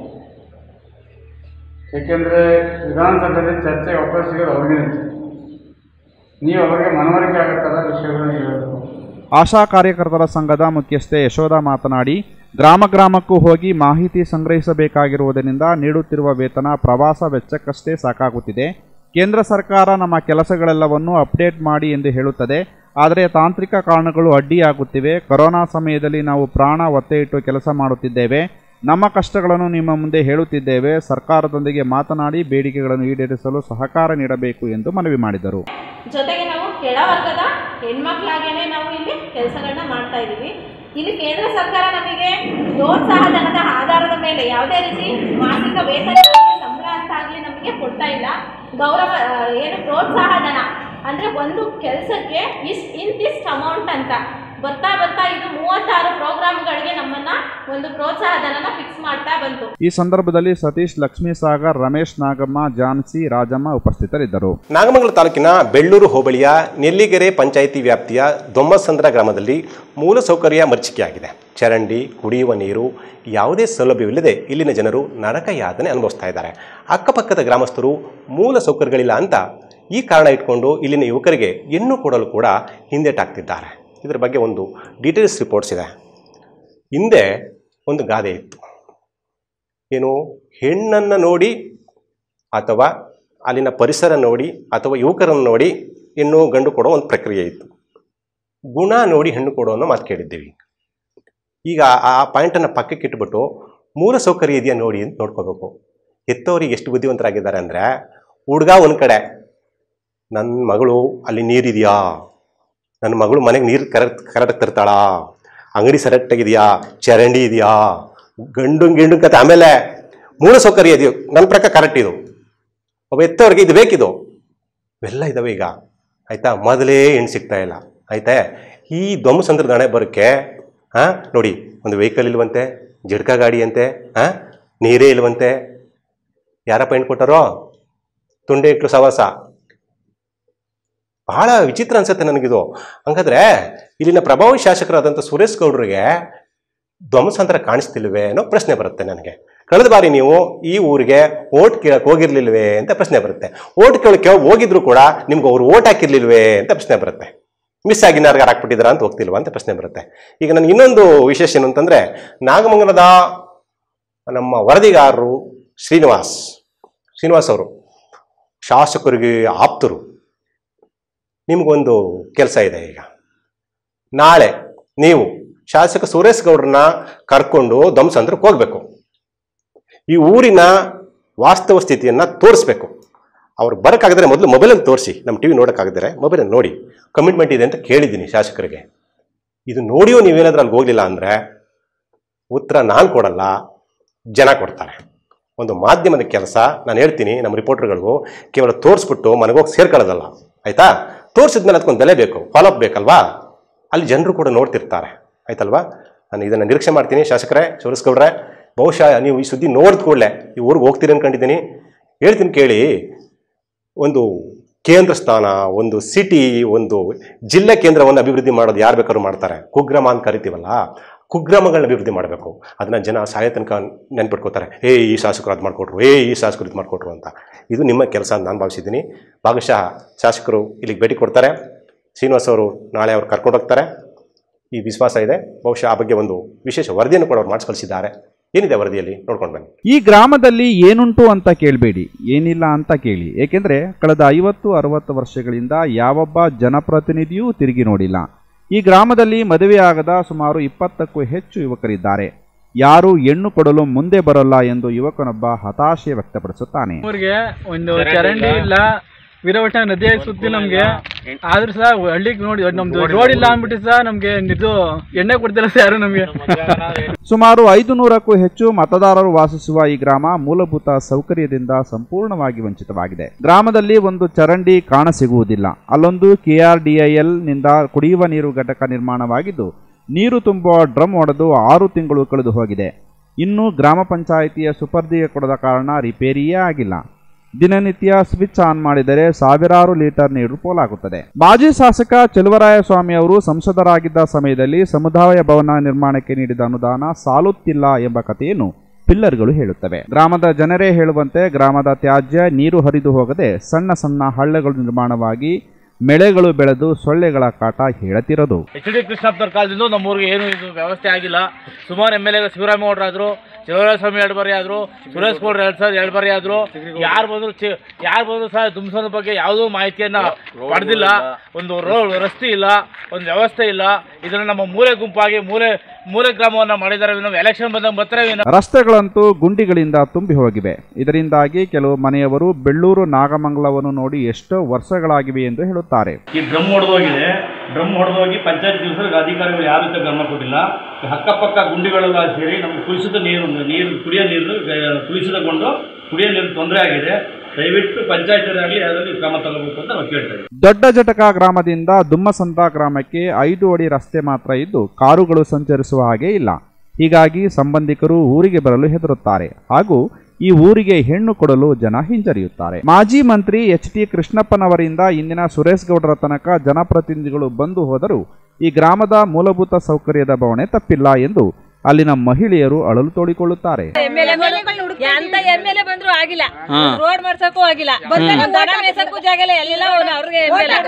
ಏಕೆಂದರೆ ವಿಧಾನಸಭೆಯಲ್ಲಿ ಚರ್ಚೆಗೆ ಅವಕಾಶ ಸಿಗೋದು ಅವ್ರಿಗೆ ನೀವು ಅವರಿಗೆ ಮನವರಿಕೆ ಆಗೋ ಥರ ವಿಷಯಗಳನ್ನ ಹೇಳಬೇಕು ಆಶಾ ಕಾರ್ಯಕರ್ತರ ಸಂಘದ ಮುಖ್ಯಸ್ಥೆ ಯಶೋಧ ಮಾತನಾಡಿ ಗ್ರಾಮ ಗ್ರಾಮಕ್ಕೂ ಹೋಗಿ ಮಾಹಿತಿ ಸಂಗ್ರಹಿಸಬೇಕಾಗಿರುವುದರಿಂದ ನೀಡುತ್ತಿರುವ ವೇತನ ಪ್ರವಾಸ ವೆಚ್ಚಕ್ಕಷ್ಟೇ ಸಾಕಾಗುತ್ತಿದೆ ಕೇಂದ್ರ ಸರ್ಕಾರ ನಮ್ಮ ಕೆಲಸಗಳೆಲ್ಲವನ್ನು ಅಪ್ಡೇಟ್ ಮಾಡಿ ಎಂದು ಹೇಳುತ್ತದೆ ಆದರೆ ತಾಂತ್ರಿಕ ಕಾರಣಗಳು ಅಡ್ಡಿಯಾಗುತ್ತಿವೆ ಕೊರೋನಾ ಸಮಯದಲ್ಲಿ ನಾವು ಪ್ರಾಣ ಒತ್ತೆ ಇಟ್ಟು ಕೆಲಸ ಮಾಡುತ್ತಿದ್ದೇವೆ ನಮ್ಮ ಕಷ್ಟಗಳನ್ನು ನಿಮ್ಮ ಮುಂದೆ ಹೇಳುತ್ತಿದ್ದೇವೆ ಸರ್ಕಾರದೊಂದಿಗೆ ಮಾತನಾಡಿ ಬೇಡಿಕೆಗಳನ್ನು ಈಡೇರಿಸಲು ಸಹಕಾರ ನೀಡಬೇಕು ಎಂದು ಮನವಿ ಮಾಡಿದರು ಜೊತೆಗೆ ನಾವು ಕೆಳವರ್ಗದ ಹೆಣ್ಮಕ್ಳಾಗೇನೆ ನಾವು ಇಲ್ಲಿ ಕೆಲಸಗಳನ್ನ ಮಾಡ್ತಾ ಇದ್ದೀವಿ ಇಲ್ಲಿ ಕೇಂದ್ರ ಸರ್ಕಾರ ನಮಗೆ ಪ್ರೋತ್ಸಾಹಧನದ ಆಧಾರದ ಮೇಲೆ ಯಾವುದೇ ರೀತಿ ಮಾಸಿಕ ವೇತನ ಆಗ್ಲಿ, ಸಂಬಳ ಅಂತ ಆಗಲಿ ನಮಗೆ ಕೊಡ್ತಾ ಇಲ್ಲ ಗೌರವ ಆ, ಏನು ಪ್ರೋತ್ಸಾಹಧನ ಅಂದರೆ ಒಂದು ಕೆಲಸಕ್ಕೆ ಇಸ್ ಇಂತಿಸ್ಟ್ ಅಮೌಂಟ್ ಅಂತ ಬರ್ತಾ ಬರ್ತಾ ಇದು ಮೂವತ್ತಾರು ಪ್ರೋಗ್ರಾಮ್ಗಳಿಗೆ ನಮ್ಮನ್ನ ಒಂದು ಪ್ರೋತ್ಸಾಹಧನನ ಫಿಕ್ಸ್ ಮಾಡ್ತಾ ಬಂತು ಈ ಸಂದರ್ಭದಲ್ಲಿ ಸತೀಶ್ ಲಕ್ಷ್ಮೀಸಾಗರ್ ರಮೇಶ್ ನಾಗಮ್ಮ ಜಾನ್ಸಿ ರಾಜಮ್ಮ ಉಪಸ್ಥಿತರಿದ್ದರು ನಾಗಮಂಗಲ ತಾಲೂಕಿನ ಬೆಳ್ಳೂರು ಹೋಬಳಿಯ ನೆಲ್ಲಿಗೆರೆ ಪಂಚಾಯಿತಿ ವ್ಯಾಪ್ತಿಯ ದೊಮ್ಮಸಂದ್ರ ಗ್ರಾಮದಲ್ಲಿ ಮೂಲಸೌಕರ್ಯ ಮರ್ಚಿಕೆಯಾಗಿದೆ ಚರಂಡಿ ಕುಡಿಯುವ ನೀರು ಯಾವುದೇ ಸೌಲಭ್ಯವಿಲ್ಲದೆ ಇಲ್ಲಿನ ಜನರು ನರಕ ಯಾತನೆ ಅನುಭವಿಸ್ತಾ ಇದ್ದಾರೆ ಅಕ್ಕಪಕ್ಕದ ಗ್ರಾಮಸ್ಥರು ಮೂಲ ಸೌಕರ್ಯಗಳಿಲ್ಲ ಅಂತ ಈ ಕಾರಣ ಇಟ್ಕೊಂಡು ಇಲ್ಲಿನ ಯುವಕರಿಗೆ ಹೆಣ್ಣು ಕೊಡಲು ಕೂಡ ಹಿಂದೆಟಾಗ್ತಿದ್ದಾರೆ ಇದರ ಬಗ್ಗೆ ಒಂದು ಡೀಟೇಲ್ಸ್ ರಿಪೋರ್ಟ್ಸ್ ಇದೆ ಹಿಂದೆ ಒಂದು ಗಾದೆ ಇತ್ತು ಏನು ಹೆಣ್ಣನ್ನು ನೋಡಿ ಅಥವಾ ಅಲ್ಲಿನ ಪರಿಸರ ನೋಡಿ ಅಥವಾ ಯುವಕರನ್ನು ನೋಡಿ ಹೆಣ್ಣು ಗಂಡು ಕೊಡೋ ಒಂದು ಪ್ರಕ್ರಿಯೆ ಇತ್ತು ಗುಣ ನೋಡಿ ಹೆಣ್ಣು ಕೊಡೋ ಅನ್ನೋ ಮಾತು ಕೇಳಿದ್ದೀವಿ ಈಗ ಆ ಪಾಯಿಂಟನ್ನು ಪಕ್ಕಕ್ಕೆ ಇಟ್ಬಿಟ್ಟು ಮೂಲ ಸೌಕರ್ಯ ಇದೆಯಾ ನೋಡಿ ಅಂತ ನೋಡ್ಕೋಬೇಕು ಹೆತ್ತವರಿಗೆ ಎಷ್ಟು ಬುದ್ಧಿವಂತರಾಗಿದ್ದಾರೆ ಅಂದರೆ ಹುಡುಗ ಒಂದು ಕಡೆ ನನ್ನ ಮಗಳು ಅಲ್ಲಿ ನೀರಿದೆಯಾ ನನ್ನ ಮಗಳು ಮನೆಗೆ ನೀರು ಕರೆಕ್ಟ್ ಕರೆಕ್ಟಾಗಿ ತರ್ತಾಳಾ ಅಂಗಡಿ ಸರೆಕ್ಟಾಗಿದೆಯಾ ಚರಂಡಿ ಇದೆಯಾ ಗಂಡು ಗಿಂಡು ಕತೆ ಆಮೇಲೆ ಮೂಲ ಸೌಕರ್ಯ ಇದೆಯೋ ನನ್ನ ಪ್ರಕಾರ ಕರೆಕ್ಟ್ ಇದು ಒಬ್ಬ ಎತ್ತವ್ರಿಗೆ ಇದು ಬೇಕಿದು ಇವೆಲ್ಲ ಇದಾವೆ ಈಗ ಆಯ್ತಾ ಮೊದಲೇ ಹೆಣ್ಣು ಸಿಗ್ತಾ ಇಲ್ಲ ಆಯ್ತಾ ಈ ಧ್ವಂಸಂದ್ರ ಹಣೆ ಬರೋಕ್ಕೆ ಹಾಂ ನೋಡಿ ಒಂದು ವೆಹಿಕಲ್ ಇಲ್ವಂತೆ ಜಡ್ಕ ಗಾಡಿ ಅಂತೆ ಹಾಂ ನೀರೇ ಇಲ್ವಂತೆ ಯಾರಪ್ಪ ಹೆಣ್ಣು ಕೊಟ್ಟಾರೋ ತುಂಡೆ ಇಟ್ಲು ಸವಾಸ ಬಹಳ ವಿಚಿತ್ರ ಅನ್ಸುತ್ತೆ ನನಗಿದು ಹಂಗಾದ್ರೆ ಇಲ್ಲಿನ ಪ್ರಭಾವಿ ಶಾಸಕರಾದಂಥ ಸುರೇಶ್ ಗೌಡ್ರಿಗೆ ಧ್ವಂಸಾಂತರ ಕಾಣಿಸ್ತಿಲ್ವೇ ಅನ್ನೋ ಪ್ರಶ್ನೆ ಬರುತ್ತೆ ನನಗೆ ಕಳೆದ ಬಾರಿ ನೀವು ಈ ಊರಿಗೆ ಓಟ್ ಕೇಳಕ್ಕೆ ಹೋಗಿರ್ಲಿಲ್ವೇ ಅಂತ ಪ್ರಶ್ನೆ ಬರುತ್ತೆ ಓಟ್ ಕೇಳಕ್ಕೆ ಹೋಗಿದ್ರು ಕೂಡ ನಿಮ್ಗೆ ಅವ್ರು ಓಟ್ ಹಾಕಿರ್ಲಿಲ್ವೇ ಅಂತ ಪ್ರಶ್ನೆ ಬರುತ್ತೆ ಮಿಸ್ ಆಗಿ ಯಾರು ಹಾಕ್ಬಿಟ್ಟಿದಾರ ಅಂತ ಹೋಗ್ತಿಲ್ವಾ ಅಂತ ಪ್ರಶ್ನೆ ಬರುತ್ತೆ ಈಗ ನನಗೆ ಇನ್ನೊಂದು ವಿಶೇಷ ಏನು ಅಂತಂದ್ರೆ ನಾಗಮಂಗಲದ ನಮ್ಮ ವರದಿಗಾರರು ಶ್ರೀನಿವಾಸ್ ಶ್ರೀನಿವಾಸ್ ಅವರು ಶಾಸಕರಿಗೆ ಆಪ್ತರು ನಿಮಗೊಂದು ಕೆಲಸ ಇದೆ ಈಗ ನಾಳೆ ನೀವು ಶಾಸಕ ಸುರೇಶ್ ಗೌಡ್ರನ್ನ ಕರ್ಕೊಂಡು ಧ್ವಂಸಂದ್ರಕ್ಕೆ ಹೋಗ್ಬೇಕು ಈ ಊರಿನ ವಾಸ್ತವ ಸ್ಥಿತಿಯನ್ನು ತೋರಿಸ್ಬೇಕು ಅವ್ರು ಬರೋಕ್ಕಾಗದ್ರೆ ಮೊದಲು ಮೊಬೈಲಲ್ಲಿ ತೋರಿಸಿ ನಮ್ಮ ಟಿ ವಿ ನೋಡೋಕ್ಕಾಗದ್ರೆ ಮೊಬೈಲಲ್ಲಿ ನೋಡಿ ಕಮಿಟ್ಮೆಂಟ್ ಇದೆ ಅಂತ ಕೇಳಿದ್ದೀನಿ ಶಾಸಕರಿಗೆ ಇದು ನೋಡಿಯೂ ನೀವೇನಾದ್ರೂ ಅಲ್ಲಿ ಹೋಗಲಿಲ್ಲ ಅಂದರೆ ಉತ್ತರ ನಾನು ಕೊಡಲ್ಲ ಜನ ಕೊಡ್ತಾರೆ ಒಂದು ಮಾಧ್ಯಮದ ಕೆಲಸ ನಾನು ಹೇಳ್ತೀನಿ ನಮ್ಮ ರಿಪೋರ್ಟರ್ಗಳಿಗೂ ಕೇವಲ ತೋರಿಸ್ಬಿಟ್ಟು ಮನೆಗೋಗಿ ಸೇರ್ಕೊಳ್ಳೋದಲ್ಲ ಆಯ್ತಾ ತೋರಿಸಿದ್ಮೇಲೆ ಅದಕ್ಕೊಂದು ಬೆಲೆ ಬೇಕು ಫಾಲೋಅಪ್ ಬೇಕಲ್ವಾ ಅಲ್ಲಿ ಜನರು ಕೂಡ ನೋಡ್ತಿರ್ತಾರೆ ಆಯ್ತಲ್ವಾ ನಾನು ಇದನ್ನು ನಿರೀಕ್ಷೆ ಮಾಡ್ತೀನಿ ಶಾಸಕರೇ ಸುರೇಶ್ ಗೌಡ್ರೆ ಬಹುಶಃ ನೀವು ಈ ಸುದ್ದಿ ನೋಡಿದ ಕೂಡಲೇ ಈ ಊರಿಗೆ ಹೋಗ್ತೀರಿ ಅನ್ಕೊಂಡಿದ್ದೀನಿ ಹೇಳ್ತೀನಿ ಕೇಳಿ ಒಂದು ಕೇಂದ್ರ ಸ್ಥಾನ ಒಂದು ಸಿಟಿ ಒಂದು ಜಿಲ್ಲೆ ಕೇಂದ್ರವನ್ನು ಅಭಿವೃದ್ಧಿ ಮಾಡೋದು ಯಾರು ಬೇಕಾದ್ರೂ ಮಾಡ್ತಾರೆ ಕುಗ್ರಾಮ ಅಂತ ಕರಿತೀವಲ್ಲ ಕುಗ್ರಾಮಗಳನ್ನ ಅಭಿವೃದ್ಧಿ ಮಾಡಬೇಕು ಅದನ್ನ ಜನ ಸಾಯ ತನಕ ನೆನ್ಪಿಟ್ಕೋತಾರೆ ಏ ಈ ಶಾಸಕರು ಅದು ಮಾಡಿಕೊಟ್ರು ಏ ಈ ಶಾಸಕರು ಇದು ಮಾಡಿಕೊಟ್ರು ಅಂತ ಇದು ನಿಮ್ಮ ಕೆಲಸ ಅಂತ ನಾನು ಭಾವಿಸಿದ್ದೀನಿ ಭಾಗಶಃ ಶಾಸಕರು ಇಲ್ಲಿಗೆ ಭೇಟಿ ಕೊಡ್ತಾರೆ ಶ್ರೀನಿವಾಸ್ ಅವರು ನಾಳೆ ಅವ್ರು ಕರ್ಕೊಂಡು ಹೋಗ್ತಾರೆ ಈ ವಿಶ್ವಾಸ ಇದೆ ಬಹುಶಃ ಆ ಬಗ್ಗೆ ಒಂದು ವಿಶೇಷ ವರದಿಯನ್ನು ಕೂಡ ಅವ್ರು ಮಾಡಿಸಿ ಕಳಿಸಿದ್ದಾರೆ ಏನಿದೆ ವರದಿಯಲ್ಲಿ ನೋಡ್ಕೊಂಡು ಬನ್ನಿ ಈ ಗ್ರಾಮದಲ್ಲಿ ಏನುಂಟು ಅಂತ ಕೇಳಬೇಡಿ ಏನಿಲ್ಲ ಅಂತ ಕೇಳಿ ಏಕೆಂದರೆ ಕಳೆದ ಐವತ್ತು ಅರವತ್ತು ವರ್ಷಗಳಿಂದ ಯಾವೊಬ್ಬ ಜನಪ್ರತಿನಿಧಿಯೂ ತಿರುಗಿ ನೋಡಿಲ್ಲ ಈ ಗ್ರಾಮದಲ್ಲಿ ಮದುವೆಯಾಗದ ಸುಮಾರು ಇಪ್ಪತ್ತಕ್ಕೂ ಹೆಚ್ಚು ಯುವಕರಿದ್ದಾರೆ ಯಾರು ಹೆಣ್ಣು ಕೊಡಲು ಮುಂದೆ ಬರಲ್ಲ ಎಂದು ಯುವಕನೊಬ್ಬ ಹತಾಶೆ ವ್ಯಕ್ತಪಡಿಸುತ್ತಾನೆ ಊರಿಗೆ ಒಂದು ಚರಂಡಿ ಇಲ್ಲ ವೀರವಟ ನದಿ ಸುತ್ತಿ ನಮ್ಗೆ ಆದ್ರೂ ಸಹ ಹಳ್ಳಿಗೆ ನೋಡಿ ನಮ್ದು ರೋಡ್ ಇಲ್ಲ ಅಂದ್ಬಿಟ್ಟು ಸಹ ನಮ್ಗೆ ಇದು ಎಣ್ಣೆ ಕೊಡ್ತಿಲ್ಲ ಸರ್ ಯಾರು ನಮ್ಗೆ ಸುಮಾರು ಐದು ನೂರಕ್ಕೂ ಹೆಚ್ಚು ಮತದಾರರು ವಾಸಿಸುವ ಈ ಗ್ರಾಮ ಮೂಲಭೂತ ಸೌಕರ್ಯದಿಂದ ಸಂಪೂರ್ಣವಾಗಿ ವಂಚಿತವಾಗಿದೆ ಗ್ರಾಮದಲ್ಲಿ ಒಂದು ಚರಂಡಿ ಕಾಣಸಿಗುವುದಿಲ್ಲ ಅಲ್ಲೊಂದು ಕೆಆರ್ಡಿಐಎಲ್ ನಿಂದ ಕುಡಿಯುವ ನೀರು ಘಟಕ ನಿರ್ಮಾಣವಾಗಿದ್ದು ನೀರು ತುಂಬುವ ಡ್ರಮ್ ಒಡೆದು ಆರು ತಿಂಗಳು ಕಳೆದು ಹೋಗಿದೆ ಇನ್ನು ಗ್ರಾಮ ಪಂಚಾಯಿತಿಯ ಸುಪರ್ದಿಗೆ ಕೊಡದ ಕಾರಣ ರಿಪೇರಿಯೇ ಆಗಿಲ್ಲ ದಿನನಿತ್ಯ ಸ್ವಿಚ್ ಆನ್ ಮಾಡಿದರೆ ಸಾವಿರಾರು ಲೀಟರ್ ನೀರು ಪೋಲಾಗುತ್ತದೆ ಮಾಜಿ ಶಾಸಕ ಚೆಲುವರಾಯಸ್ವಾಮಿ ಅವರು ಸಂಸದರಾಗಿದ್ದ ಸಮಯದಲ್ಲಿ ಸಮುದಾಯ ಭವನ ನಿರ್ಮಾಣಕ್ಕೆ ನೀಡಿದ ಅನುದಾನ ಸಾಲುತ್ತಿಲ್ಲ ಎಂಬ ಕಥೆಯನ್ನು ಪಿಲ್ಲರ್ಗಳು ಹೇಳುತ್ತವೆ ಗ್ರಾಮದ ಜನರೇ ಹೇಳುವಂತೆ ಗ್ರಾಮದ ತ್ಯಾಜ್ಯ ನೀರು ಹರಿದು ಹೋಗದೆ ಸಣ್ಣ ಸಣ್ಣ ಹಳ್ಳಗಳು ನಿರ್ಮಾಣವಾಗಿ ಮೆಳೆಗಳು ಬೆಳೆದು ಸೊಳ್ಳೆಗಳ ಕಾಟ ಹೇಳತಿರೋದು ಎಚ್ ಡಿ ಕೃಷ್ಣಪ್ಪನವ್ರ ಕಾಲದಿಂದ ನಮ್ಮೂರಿಗೆ ಏನು ಇದು ವ್ಯವಸ್ಥೆ ಆಗಿಲ್ಲ ಸುಮಾರು ಎಮ್ ಎಲ್ ಎ ಶಿವರಾಮೇಗೌಡರು ಆದ್ರು ಚಲುವರಾಯಸ್ವಾಮಿ ಎರಡು ಬಾರಿ ಆದ್ರು ಸುರೇಶ್ ಗೌಡ್ರು ಎರಡು ಸಾವಿರ ಎರಡು ಬಾರಿ ಆದ್ರು ಯಾರು ಬಂದ್ರು ಚಿ- ಯಾರು ಬಂದ್ರು ಸಹ ದುಮ್ಸೋದ ಬಗ್ಗೆ ಯಾವುದೂ ಮಾಹಿತಿಯನ್ನ ಪಡೆದಿಲ್ಲ ಒಂದು ರೋಡ್ ರಸ್ತೆ ಇಲ್ಲ ಒಂದು ವ್ಯವಸ್ಥೆ ಇಲ್ಲ ಇದನ್ನ ನಮ್ಮ ಮೂಲೆ ಗುಂಪಾಗಿ ಮೂಲೆ ಮೂಲೆ ಗ್ರಾಮವನ್ನ ಮಾಡಿದ್ದಾರೆ ನಾವು ಎಲೆಕ್ಷನ್ ಬಂದಾಗ ಬರ್ತಾರೆ ರಸ್ತೆಗಳಂತೂ ಗುಂಡಿಗಳಿಂದ ತುಂಬಿ ಹೋಗಿವೆ ಇದರಿಂದಾಗಿ ಕೆಲವು ಮನೆಯವರು ಬೆಳ್ಳೂರು ನಾಗಮಂಗಲವನ್ನು ನೋಡಿ ಎಷ್ಟೋ ವರ್ಷಗಳಾಗಿವೆ ಎಂದು ಹೇಳುತ್ತಾರೆ ಈ ಡ್ರಮ್ ಹೊಡೆದೋಗಿದೆ ಡ್ರಮ್ ಹೊಡೆದೋಗಿ ಪಂಚಾಯತ್ ಕೆಲಸಕ್ಕೆ ಅಧಿಕಾರಿಗಳು ಯಾರು ರೀತಿ ಗಮನ ಕೊಟ್ಟಿಲ್ಲ ಅಕ್ಕಪಕ್ಕ ಗುಂಡಿಗಳೆಲ್ಲ ಸೇರಿ ನಮ್ಗೆ ಕುಡಿಸಿದ ನೀರು ನೀರು ಕುಡಿಯೋ ನೀರು ಆ, ಕುಡಿಸಿದಕೊಂಡು ಕುಡಿಯೋ ನೀರು ತೊಂದರೆ ಆಗಿದೆ ದಯವಿಟ್ಟು ಪಂಚಾಯತ್ ಆಗಲಿ ಅದರಲ್ಲಿ ಕ್ರಮ ತಗೋಬೇಕು ಅಂತ ನಾವು ಕೇಳ್ತಾ ಇದ್ದೀವಿ ದೊಡ್ಡ ಜಟಕ ಗ್ರಾಮದಿಂದ ದುಮ್ಮಸಂತ ಗ್ರಾಮಕ್ಕೆ ಐದು ಅಡಿ ರಸ್ತೆ ಮಾತ್ರ ಇದ್ದು ಕಾರುಗಳು ಸಂಚರಿಸುವ ಹಾಗೆ ಇಲ್ಲ ಹೀಗಾಗಿ ಸಂಬಂಧಿಕರು ಊರಿಗೆ ಬರಲು ಹೆದರುತ್ತಾರೆ ಹಾಗೂ ಈ ಊರಿಗೆ ಹೆಣ್ಣು ಕೊಡಲು ಜನ ಹಿಂಜರಿಯುತ್ತಾರೆ ಮಾಜಿ ಮಂತ್ರಿ ಎಚ್ ಟಿ ಕೃಷ್ಣಪ್ಪನವರಿಂದ ಇಂದಿನ ಸುರೇಶ್ ಗೌಡರ ತನಕ ಜನಪ್ರತಿನಿಧಿಗಳು ಬಂದು ಹೋದರೂ ಈ ಗ್ರಾಮದ ಮೂಲಭೂತ ಸೌಕರ್ಯದ ಬವಣೆ ತಪ್ಪಿಲ್ಲ ಎಂದು ಅಲ್ಲಿನ ಮಹಿಳೆಯರು ಅಳಲು ತೋಡಿಕೊಳ್ಳುತ್ತಾರೆ ಎಂತ ಎಮ್ ಎಲ್ ಎ ಬಂದ್ರು ಆಗಿಲ್ಲ ಹಾ. ರೋಡ್ ಮಾಡ್ಸಕ್ಕೂ ಆಗಿಲ್ಲ ಹ್ಮ್. ಒಂದ್ ದನ ಮೇಯ್ಸಕ್ಕೂ ಜಾಗ ಇಲ್ಲ ಎಲ್ಲ ಅವ್ನು ಅವ್ರಿಗೆ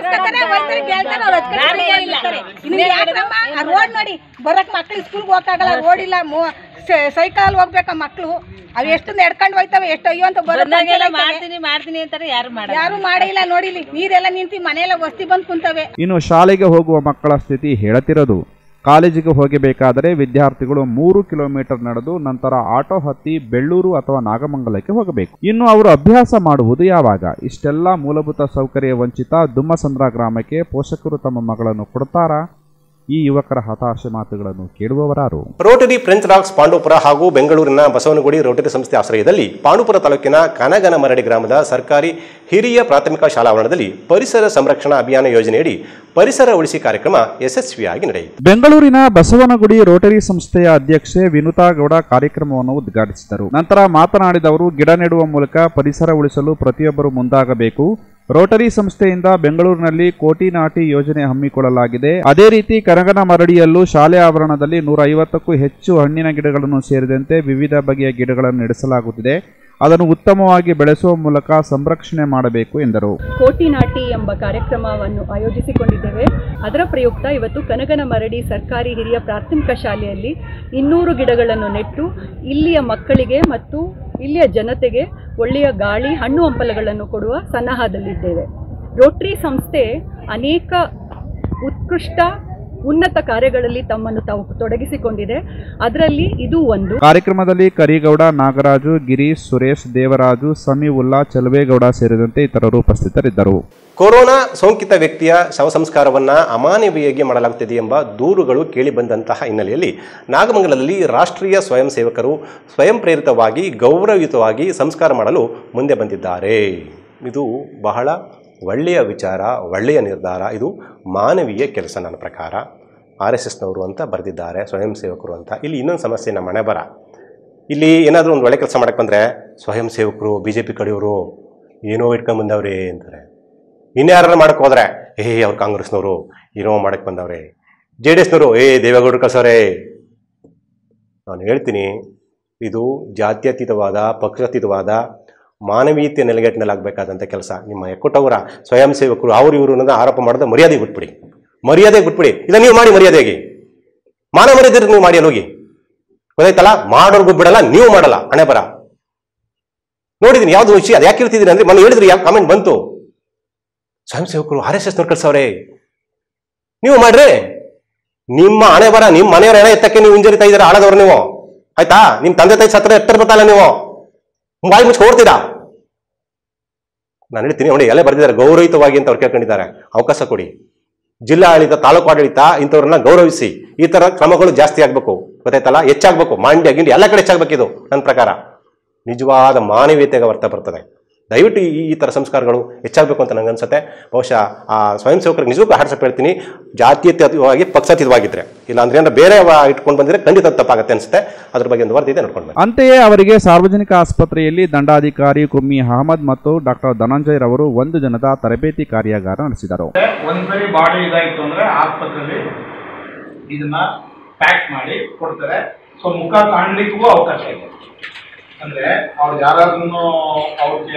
ರೋಡ್ ನೋಡಿ ಬರಕ್ ಮಕ್ಳು ಸ್ಕೂಲ್ಗೆ ಹೋಗಕ್ಕಾಗಲ್ಲ ರೋಡ್ ಇಲ್ಲ ಸೈಕಲ್ ಹೋಗ್ಬೇಕ ಮಕ್ಳು ಅವ್ ಎಷ್ಟು ನಡ್ಕೊಂಡು ಹೋಯ್ತವೆ ಎಷ್ಟು ಅಯ್ಯೋ ಅಂತ ಬರೋ ಬಂದಾಗೆಲ್ಲ ಮಾಡ್ತೀನಿ ಮಾಡ್ತೀನಿ ಅಂತಾರೆ ಯಾರು ಮಾಡಲ್ಲ ಯಾರು ಮಾಡಿಲ್ಲ ನೋಡಿಲಿ ನೀರೆಲ್ಲ ನಿಂತಿ ಮನೆಯೆಲ್ಲ ವಸ್ತಿ ಬಂದ್ ಕುಂತವೆ ಇನ್ನು ಶಾಲೆಗೆ ಹೋಗುವ ಮಕ್ಕಳ ಸ್ಥಿತಿ ಹೇಳತಿರದು ಕಾಲೇಜಿಗೆ ಹೋಗಬೇಕಾದರೆ ವಿದ್ಯಾರ್ಥಿಗಳು ಮೂರು ಕಿಲೋಮೀಟರ್ ನಡೆದು ನಂತರ ಆಟೋ ಹತ್ತಿ ಬೆಳ್ಳೂರು ಅಥವಾ ನಾಗಮಂಗಲಕ್ಕೆ ಹೋಗಬೇಕು ಇನ್ನು ಅವರು ಅಭ್ಯಾಸ ಮಾಡುವುದು ಯಾವಾಗ ಇಷ್ಟೆಲ್ಲ ಮೂಲಭೂತ ಸೌಕರ್ಯ ವಂಚಿತ ದುಮ್ಮಸಂದ್ರ ಗ್ರಾಮಕ್ಕೆ ಪೋಷಕರು ತಮ್ಮ ಮಗಳನ್ನು ಕೊಡ್ತಾರಾ ಈ ಯುವಕರ ಹತಾಶೆ ಮಾತುಗಳನ್ನು ಕೇಳುವವರಾರು ರೋಟರಿ ಫ್ರೆಂಚ್ ರಾಕ್ಸ್ ಪಾಂಡವಪುರ ಹಾಗೂ ಬೆಂಗಳೂರಿನ ಬಸವನಗುಡಿ ರೋಟರಿ ಸಂಸ್ಥೆ ಆಶ್ರಯದಲ್ಲಿ ಪಾಂಡುಪುರ ತಾಲೂಕಿನ ಕನಗನಮರಡಿ ಗ್ರಾಮದ ಸರ್ಕಾರಿ ಹಿರಿಯ ಪ್ರಾಥಮಿಕ ಶಾಲಾ ಆವರಣದಲ್ಲಿ ಪರಿಸರ ಸಂರಕ್ಷಣಾ ಅಭಿಯಾನ ಯೋಜನೆಯಡಿ ಪರಿಸರ ಉಳಿಸಿ ಕಾರ್ಯಕ್ರಮ ಯಶಸ್ವಿಯಾಗಿ ನಡೆಯಿತು ಬೆಂಗಳೂರಿನ ಬಸವನಗುಡಿ ರೋಟರಿ ಸಂಸ್ಥೆಯ ಅಧ್ಯಕ್ಷೆ ವಿನುತಾ ಗೌಡ ಕಾರ್ಯಕ್ರಮವನ್ನು ಉದ್ಘಾಟಿಸಿದರು ನಂತರ ಮಾತನಾಡಿದವರು ಗಿಡ ನೆಡುವ ಮೂಲಕ ಪರಿಸರ ಉಳಿಸಲು ಪ್ರತಿಯೊಬ್ಬರು ಮುಂದಾಗಬೇಕು ರೋಟರಿ ಸಂಸ್ಥೆಯಿಂದ ಬೆಂಗಳೂರಿನಲ್ಲಿ ಕೋಟಿ ನಾಟಿ ಯೋಜನೆ ಹಮ್ಮಿಕೊಳ್ಳಲಾಗಿದೆ ಅದೇ ರೀತಿ ಕನಗನ ಮರಡಿಯಲ್ಲೂ ಶಾಲೆ ಆವರಣದಲ್ಲಿ ನೂರ ಐವತ್ತಕ್ಕೂ ಹೆಚ್ಚು ಹಣ್ಣಿನ ಗಿಡಗಳನ್ನು ಸೇರಿದಂತೆ ವಿವಿಧ ಬಗೆಯ ಗಿಡಗಳನ್ನು ನಡೆಸಲಾಗುತ್ತಿದೆ ಅದನ್ನು ಉತ್ತಮವಾಗಿ ಬೆಳೆಸುವ ಮೂಲಕ ಸಂರಕ್ಷಣೆ ಮಾಡಬೇಕು ಎಂದರು ಕೋಟಿ ನಾಟಿ ಎಂಬ ಕಾರ್ಯಕ್ರಮವನ್ನು ಆಯೋಜಿಸಿಕೊಂಡಿದ್ದೇವೆ ಅದರ ಪ್ರಯುಕ್ತ ಇವತ್ತು ಕನಗನ ಮರಡಿ ಸರ್ಕಾರಿ ಹಿರಿಯ ಪ್ರಾಥಮಿಕ ಶಾಲೆಯಲ್ಲಿ ಇನ್ನೂರು ಗಿಡಗಳನ್ನು ನೆಟ್ಟು ಇಲ್ಲಿಯ ಮಕ್ಕಳಿಗೆ ಮತ್ತು ಇಲ್ಲಿಯ ಜನತೆಗೆ ಒಳ್ಳೆಯ ಗಾಳಿ ಹಣ್ಣು ಹಂಪಲುಗಳನ್ನು ಕೊಡುವ ಸನ್ನಾಹದಲ್ಲಿದ್ದೇವೆ ರೋಟ್ರಿ ಸಂಸ್ಥೆ ಅನೇಕ ಉತ್ಕೃಷ್ಟ ಉನ್ನತ ಕಾರ್ಯಗಳಲ್ಲಿ ತಮ್ಮನ್ನು ತಾವು ತೊಡಗಿಸಿಕೊಂಡಿದೆ ಅದರಲ್ಲಿ ಇದು ಒಂದು ಕಾರ್ಯಕ್ರಮದಲ್ಲಿ ಕರಿಗೌಡ ನಾಗರಾಜು ಗಿರೀಶ್ ಸುರೇಶ್ ದೇವರಾಜು ಸಮೀವುಲ್ಲಾ ಚಲವೇಗೌಡ ಸೇರಿದಂತೆ ಇತರರು ಉಪಸ್ಥಿತರಿದ್ದರು ಕೊರೋನಾ ಸೋಂಕಿತ ವ್ಯಕ್ತಿಯ ಶವ ಸಂಸ್ಕಾರವನ್ನ ಅಮಾನವೀಯವಾಗಿ ಮಾಡಲಾಗುತ್ತಿದೆ ಎಂಬ ದೂರುಗಳು ಕೇಳಿಬಂದಂತಹ ಹಿನ್ನೆಲೆಯಲ್ಲಿ ನಾಗಮಂಗಲದಲ್ಲಿ ರಾಷ್ಟ್ರೀಯ ಸ್ವಯಂ ಸೇವಕರು ಸ್ವಯಂ ಪ್ರೇರಿತವಾಗಿ ಗೌರವಯುತವಾಗಿ ಸಂಸ್ಕಾರ ಮಾಡಲು ಮುಂದೆ ಬಂದಿದ್ದಾರೆ ಇದು ಬಹಳ ಒಳ್ಳೆಯ ವಿಚಾರ ಒಳ್ಳೆಯ ನಿರ್ಧಾರ ಇದು ಮಾನವೀಯ ಕೆಲಸ ನನ್ನ ಪ್ರಕಾರ ಆರ್ ಎಸ್ ಎಸ್ನವರು ಅಂತ ಬರೆದಿದ್ದಾರೆ ಸ್ವಯಂ ಸೇವಕರು ಅಂತ ಇಲ್ಲಿ ಇನ್ನೊಂದು ಸಮಸ್ಯೆ ನಮ್ಮ ಮನೆ ಬರ ಇಲ್ಲಿ ಏನಾದರೂ ಒಂದು ಒಳ್ಳೆ ಕೆಲಸ ಮಾಡಕ್ಕೆ ಬಂದರೆ ಸ್ವಯಂ ಸೇವಕರು ಬಿ ಜೆ ಪಿ ಕಡೆಯವರು ಏನೋ ಇಟ್ಕೊಂಡ್ ಬಂದವ್ರೆ ಅಂತಾರೆ ಇನ್ಯಾರು ಮಾಡಕ್ಕೆ ಹೋದ್ರೆ ಏ ಅವ್ರು ಕಾಂಗ್ರೆಸ್ನವರು ಏನೋ ಮಾಡಕ್ಕೆ ಬಂದವ್ರೆ ಜೆ ಡಿ ಎಸ್ನವರು ಏ ದೇವೇಗೌಡರು ಕಳ್ಸವ್ರೆ ನಾನು ಹೇಳ್ತೀನಿ ಇದು ಜಾತ್ಯತೀತವಾದ ಪಕ್ಷಾತೀತವಾದ ಮಾನವೀಯತೆ ನೆಲೆಗಟ್ಟಿನಲ್ಲಾಗಬೇಕಾದಂಥ ಕೆಲಸ ನಿಮ್ಮ ಎಕ್ಕುಟವರ ಸ್ವಯಂ ಸೇವಕರು ಅವರು ಇವರು ಅನ್ನೋದು ಆರೋಪ ಮಾಡೋದು ಮರ್ಯಾದೆ ಬಿಟ್ಬಿಡಿ ಮರ್ಯಾದೆ ಬಿಟ್ಬಿಡಿ ಇಲ್ಲ ನೀವು ಮಾಡಿ ಮರ್ಯಾದೆಯಾಗಿ ಮಾನ ಮರ್ಯಾದೆ ನೀವು ಮಾಡಿ ಅಲ್ಲಿ ಹೋಗಿ ಗೊತ್ತಾಯ್ತಲ್ಲ ಮಾಡೋರ್ಗೂ ಬಿಡಲ್ಲ ನೀವು ಮಾಡಲ್ಲ ಹಣೆ ಬರ ನೋಡಿದೀನಿ ಯಾವ್ದು ವಿಷಯ ಅದು ಯಾಕೆ ಹೇಳ್ತಿದ್ದೀನಿ ಅಂದ್ರೆ ಮೊನ್ನೆ ಹೇಳಿದ್ರಿ ಯಾವ ಕಾಮೆಂಟ್ ಬಂತು ಸ್ವಯಂ ಸೇವಕರು ಆರ್ ಎಸ್ ಎಸ್ನವ್ರು ಕಳ್ಸವ್ರೆ ನೀವು ಮಾಡ್ರಿ ನಿಮ್ಮ ಹಣೆ ಬರ ನಿಮ್ಮ ಮನೆಯವರ ಹಣ ಎತ್ತಕ್ಕೆ ನೀವು ಹಿಂಜರಿತಾ ಇದ್ದೀರಾ ಆಳದವ್ರು ನೀವು ಆಯ್ತಾ ನಿಮ್ ತಂದೆ ತಾಯಿ ಸತ್ರ ಎತ್ತಿರ್ಬೇಕಲ್ಲ ನೀವು ಬಾಯಿ ಮುಚ್ಚಿ ಓಡ್ತೀರಾ ನಾನು ಹೇಳ್ತೀನಿ ನೋಡಿ ಎಲ್ಲ ಬರ್ದಿದ್ದಾರೆ ಗೌರವಿತವಾಗಿ ಅಂತ ಅವ್ರು ಕೇಳ್ಕೊಂಡಿದ್ದಾರೆ ಅವಕಾಶ ಕೊಡಿ ಜಿಲ್ಲಾ ಆಡಳಿತ ತಾಲೂಕು ಆಡಳಿತ ಇಂಥವ್ರನ್ನ ಗೌರವಿಸಿ ಈ ತರ ಕ್ರಮಗಳು ಜಾಸ್ತಿ ಆಗ್ಬೇಕು ಗೊತ್ತಾಯ್ತಲ್ಲ ಹೆಚ್ಚಾಗ್ಬೇಕು ಮಂಡ್ಯ ಗಿಂಡಿ ಎಲ್ಲ ಕಡೆ ಹೆಚ್ಚಾಗ್ಬೇಕಿದು ನನ್ನ ಪ್ರಕಾರ ನಿಜವಾದ ಮಾನವೀಯತೆಗೆ ಅರ್ಥ ಬರ್ತದೆ ದಯವಿಟ್ಟು ಈ ಈ ಥರ ಸಂಸ್ಕಾರಗಳು ಹೆಚ್ಚಾಗಬೇಕು ಅಂತ ನಂಗೆ ಅನ್ಸುತ್ತೆ ಬಹುಶಃ ಆ ಸ್ವಯಂ ಸೇವಕರಿಗೆ ನಿಜಕ್ಕೂ ಹಾಡ್ಸಪ್ ಹೇಳ್ತೀನಿ ಜಾತ್ಯತೀತವಾಗಿ ಪಕ್ಷಾತೀತವಾಗಿದ್ರೆ ಇಲ್ಲ ಅಂದ್ರೆ ಏನಾರ ಬೇರೆ ವ- ಇಟ್ಕೊಂಡು ಬಂದಿದ್ರೆ ಖಂಡಿತ ತಪ್ಪಾಗತ್ತೆ ಅನ್ಸುತ್ತೆ ಅದ್ರ ಬಗ್ಗೆ ಒಂದು ವರದಿ ಇದೆ ನೋಡ್ಕೊಂಡು ಬನ್ನಿ. ಅಂತೆಯೇ ಅವರಿಗೆ ಸಾರ್ವಜನಿಕ ಆಸ್ಪತ್ರೆಯಲ್ಲಿ ದಂಡಾಧಿಕಾರಿ ಕುಮ್ಮಿ ಅಹಮದ್ ಮತ್ತು ಡಾಕ್ಟರ್ ಧನಂಜಯ್ ರವರು ಒಂದು ದಿನದ ತರಬೇತಿ ಕಾರ್ಯಾಗಾರ ನಡೆಸಿದರು ಒಂದ್ಸರಿ ಬಾಡಿ ಇದಾಯ್ತು ಅಂದ್ರೆ ಆಸ್ಪತ್ರೆಯಲ್ಲಿ ಇದನ್ನ ಪ್ಯಾಕ್ ಮಾಡಿ ಕೊಡ್ತಾರೆ ಸೊ ಮುಖ ಕಾಣ್ಲಿಕ್ಕೂ ಅವಕಾಶ ಇದೆ ಅಂದ್ರೆ ಅವ್ರು ಯಾರಾದ್ರೂ ಅವ್ರಿಗೆ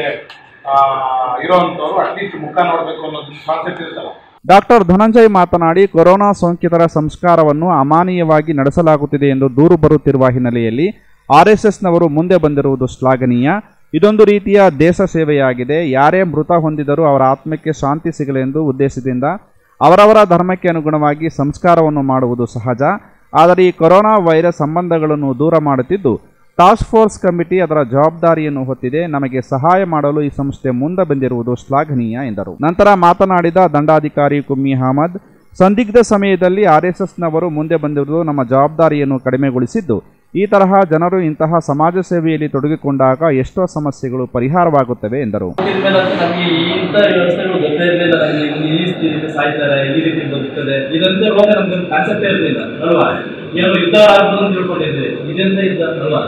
ಇರೋಂಥವ್ರು ಅಟ್ಲೀಸ್ಟ್ ಮುಖ ನೋಡ್ಬೇಕು ಅನ್ನೋದು ಕಾನ್ಸೆಪ್ಟ್ ಇರುತ್ತಲ್ಲ ಡಾಕ್ಟರ್ ಧನಂಜಯ್ ಮಾತನಾಡಿ ಕೊರೋನಾ ಸೋಂಕಿತರ ಸಂಸ್ಕಾರವನ್ನು ಅಮಾನೀಯವಾಗಿ ನಡೆಸಲಾಗುತ್ತಿದೆ ಎಂದು ದೂರು ಬರುತ್ತಿರುವ ಹಿನ್ನೆಲೆಯಲ್ಲಿ ಆರ್ಎಸ್ಎಸ್ನವರು ಮುಂದೆ ಬಂದಿರುವುದು ಶ್ಲಾಘನೀಯ ಇದೊಂದು ರೀತಿಯ ದೇಶ ಸೇವೆಯಾಗಿದೆ ಯಾರೇ ಮೃತ ಹೊಂದಿದರೂ ಅವರ ಆತ್ಮಕ್ಕೆ ಶಾಂತಿ ಸಿಗಲೆಂದು ಉದ್ದೇಶದಿಂದ ಅವರವರ ಧರ್ಮಕ್ಕೆ ಅನುಗುಣವಾಗಿ ಸಂಸ್ಕಾರವನ್ನು ಮಾಡುವುದು ಸಹಜ ಆದರೆ ಈ ಕೊರೋನಾ ವೈರಸ್ ಸಂಬಂಧಗಳನ್ನು ದೂರ ಮಾಡುತ್ತಿದ್ದು ಟಾಸ್ಕ್ ಫೋರ್ಸ್ ಕಮಿಟಿ ಅದರ ಜವಾಬ್ದಾರಿಯನ್ನು ಹೊತ್ತಿದೆ ನಮಗೆ ಸಹಾಯ ಮಾಡಲು ಈ ಸಂಸ್ಥೆ ಮುಂದೆ ಬಂದಿರುವುದು ಶ್ಲಾಘನೀಯ ಎಂದರು ನಂತರ ಮಾತನಾಡಿದ ದಂಡಾಧಿಕಾರಿ ಕುಮ್ಮಿ ಅಹಮದ್ ಸಂದಿಗ್ಧ ಸಮಯದಲ್ಲಿ ಆರ್ಎಸ್ಎಸ್ನವರು ಮುಂದೆ ಬಂದಿರುವುದು ನಮ್ಮ ಜವಾಬ್ದಾರಿಯನ್ನು ಕಡಿಮೆಗೊಳಿಸಿದ್ದು ಈ ತರಹ ಜನರು ಇಂತಹ ಸಮಾಜ ಸೇವೆಯಲ್ಲಿ ತೊಡಗಿಕೊಂಡಾಗ ಎಷ್ಟೋ ಸಮಸ್ಯೆಗಳು ಪರಿಹಾರವಾಗುತ್ತವೆ ಎಂದರು ಮೇಲೆ ನಮಗೆ ಇಂಥ ವ್ಯವಸ್ಥೆಗಳು ಗೊತ್ತೇ ಇರಲಿಲ್ಲ ನಮಗೆ ಇದನ್ನ ಈ ರೀತಿ ಸಾಯ್ತಾರೆ ಈ ರೀತಿ ಬದುಕ್ತದೆ ಇದಂತ ರೋಗ ನಮ್ಗೆ ಕಾನ್ಸೆಪ್ಟ್ ಇರಲಿಲ್ಲ ಅಲ್ವಾ ಏನೋ ಯುದ್ಧ ಆಗ್ಬೋದು ಅಂತ ತಿಳ್ಕೊಂಡಿದ್ವಿ ಇದೆಂತ ಯುದ್ಧ ಅಲ್ವಾ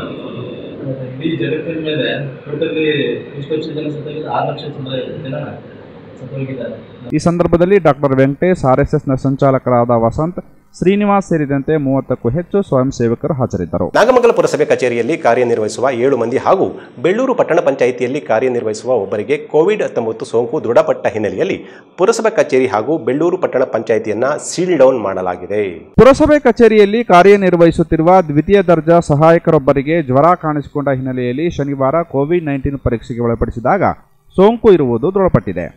ಇಡೀ ಜಗತ್ತಿನ ಮೇಲೆ ಟೋಟಲಿ ಎಷ್ಟು ಲಕ್ಷ ಜನ ಸತ್ತೋಗಿದ್ದಾರೆ ಆರು ಲಕ್ಷ ಜನ ಸತ್ತೋಗಿದ್ದಾರೆ ಈ ಸಂದರ್ಭದಲ್ಲಿ ಡಾಕ್ಟರ್ ವೆಂಕಟೇಶ್ ಆರ್ಎಸ್ಎಸ್ನ ಸಂಚಾಲಕರಾದ ವಸಂತ್ ಶ್ರೀನಿವಾಸ್ ಸೇರಿದಂತೆ ಮೂವತ್ತಕ್ಕೂ ಹೆಚ್ಚು ಸ್ವಯಂ ಸೇವಕರು ಹಾಜರಿದ್ದರು ನಾಗಮಂಗಲ ಪುರಸಭೆ ಕಚೇರಿಯಲ್ಲಿ ಕಾರ್ಯನಿರ್ವಹಿಸುವ ಏಳು ಮಂದಿ ಹಾಗೂ ಬೆಳ್ಳೂರು ಪಟ್ಟಣ ಪಂಚಾಯಿತಿಯಲ್ಲಿ ಕಾರ್ಯನಿರ್ವಹಿಸುವ ಒಬ್ಬರಿಗೆ ಕೋವಿಡ್ ಹತ್ತೊಂಬತ್ತು ಸೋಂಕು ದೃಢಪಟ್ಟ ಹಿನ್ನೆಲೆಯಲ್ಲಿ ಪುರಸಭೆ ಕಚೇರಿ ಹಾಗೂ ಬೆಳ್ಳೂರು ಪಟ್ಟಣ ಪಂಚಾಯಿತಿಯನ್ನ ಸೀಲ್ ಡೌನ್ ಮಾಡಲಾಗಿದೆ ಪುರಸಭೆ ಕಚೇರಿಯಲ್ಲಿ ಕಾರ್ಯನಿರ್ವಹಿಸುತ್ತಿರುವ ದ್ವಿತೀಯ ದರ್ಜಾ ಸಹಾಯಕರೊಬ್ಬರಿಗೆ ಜ್ವರ ಕಾಣಿಸಿಕೊಂಡ ಹಿನ್ನೆಲೆಯಲ್ಲಿ ಶನಿವಾರ ಕೋವಿಡ್ ನೈನ್ಟೀನ್ ಪರೀಕ್ಷೆಗೆ ಒಳಪಡಿಸಿದಾಗ ಸೋಂಕು ಇರುವುದು ದೃಢಪಟ್ಟಿದೆ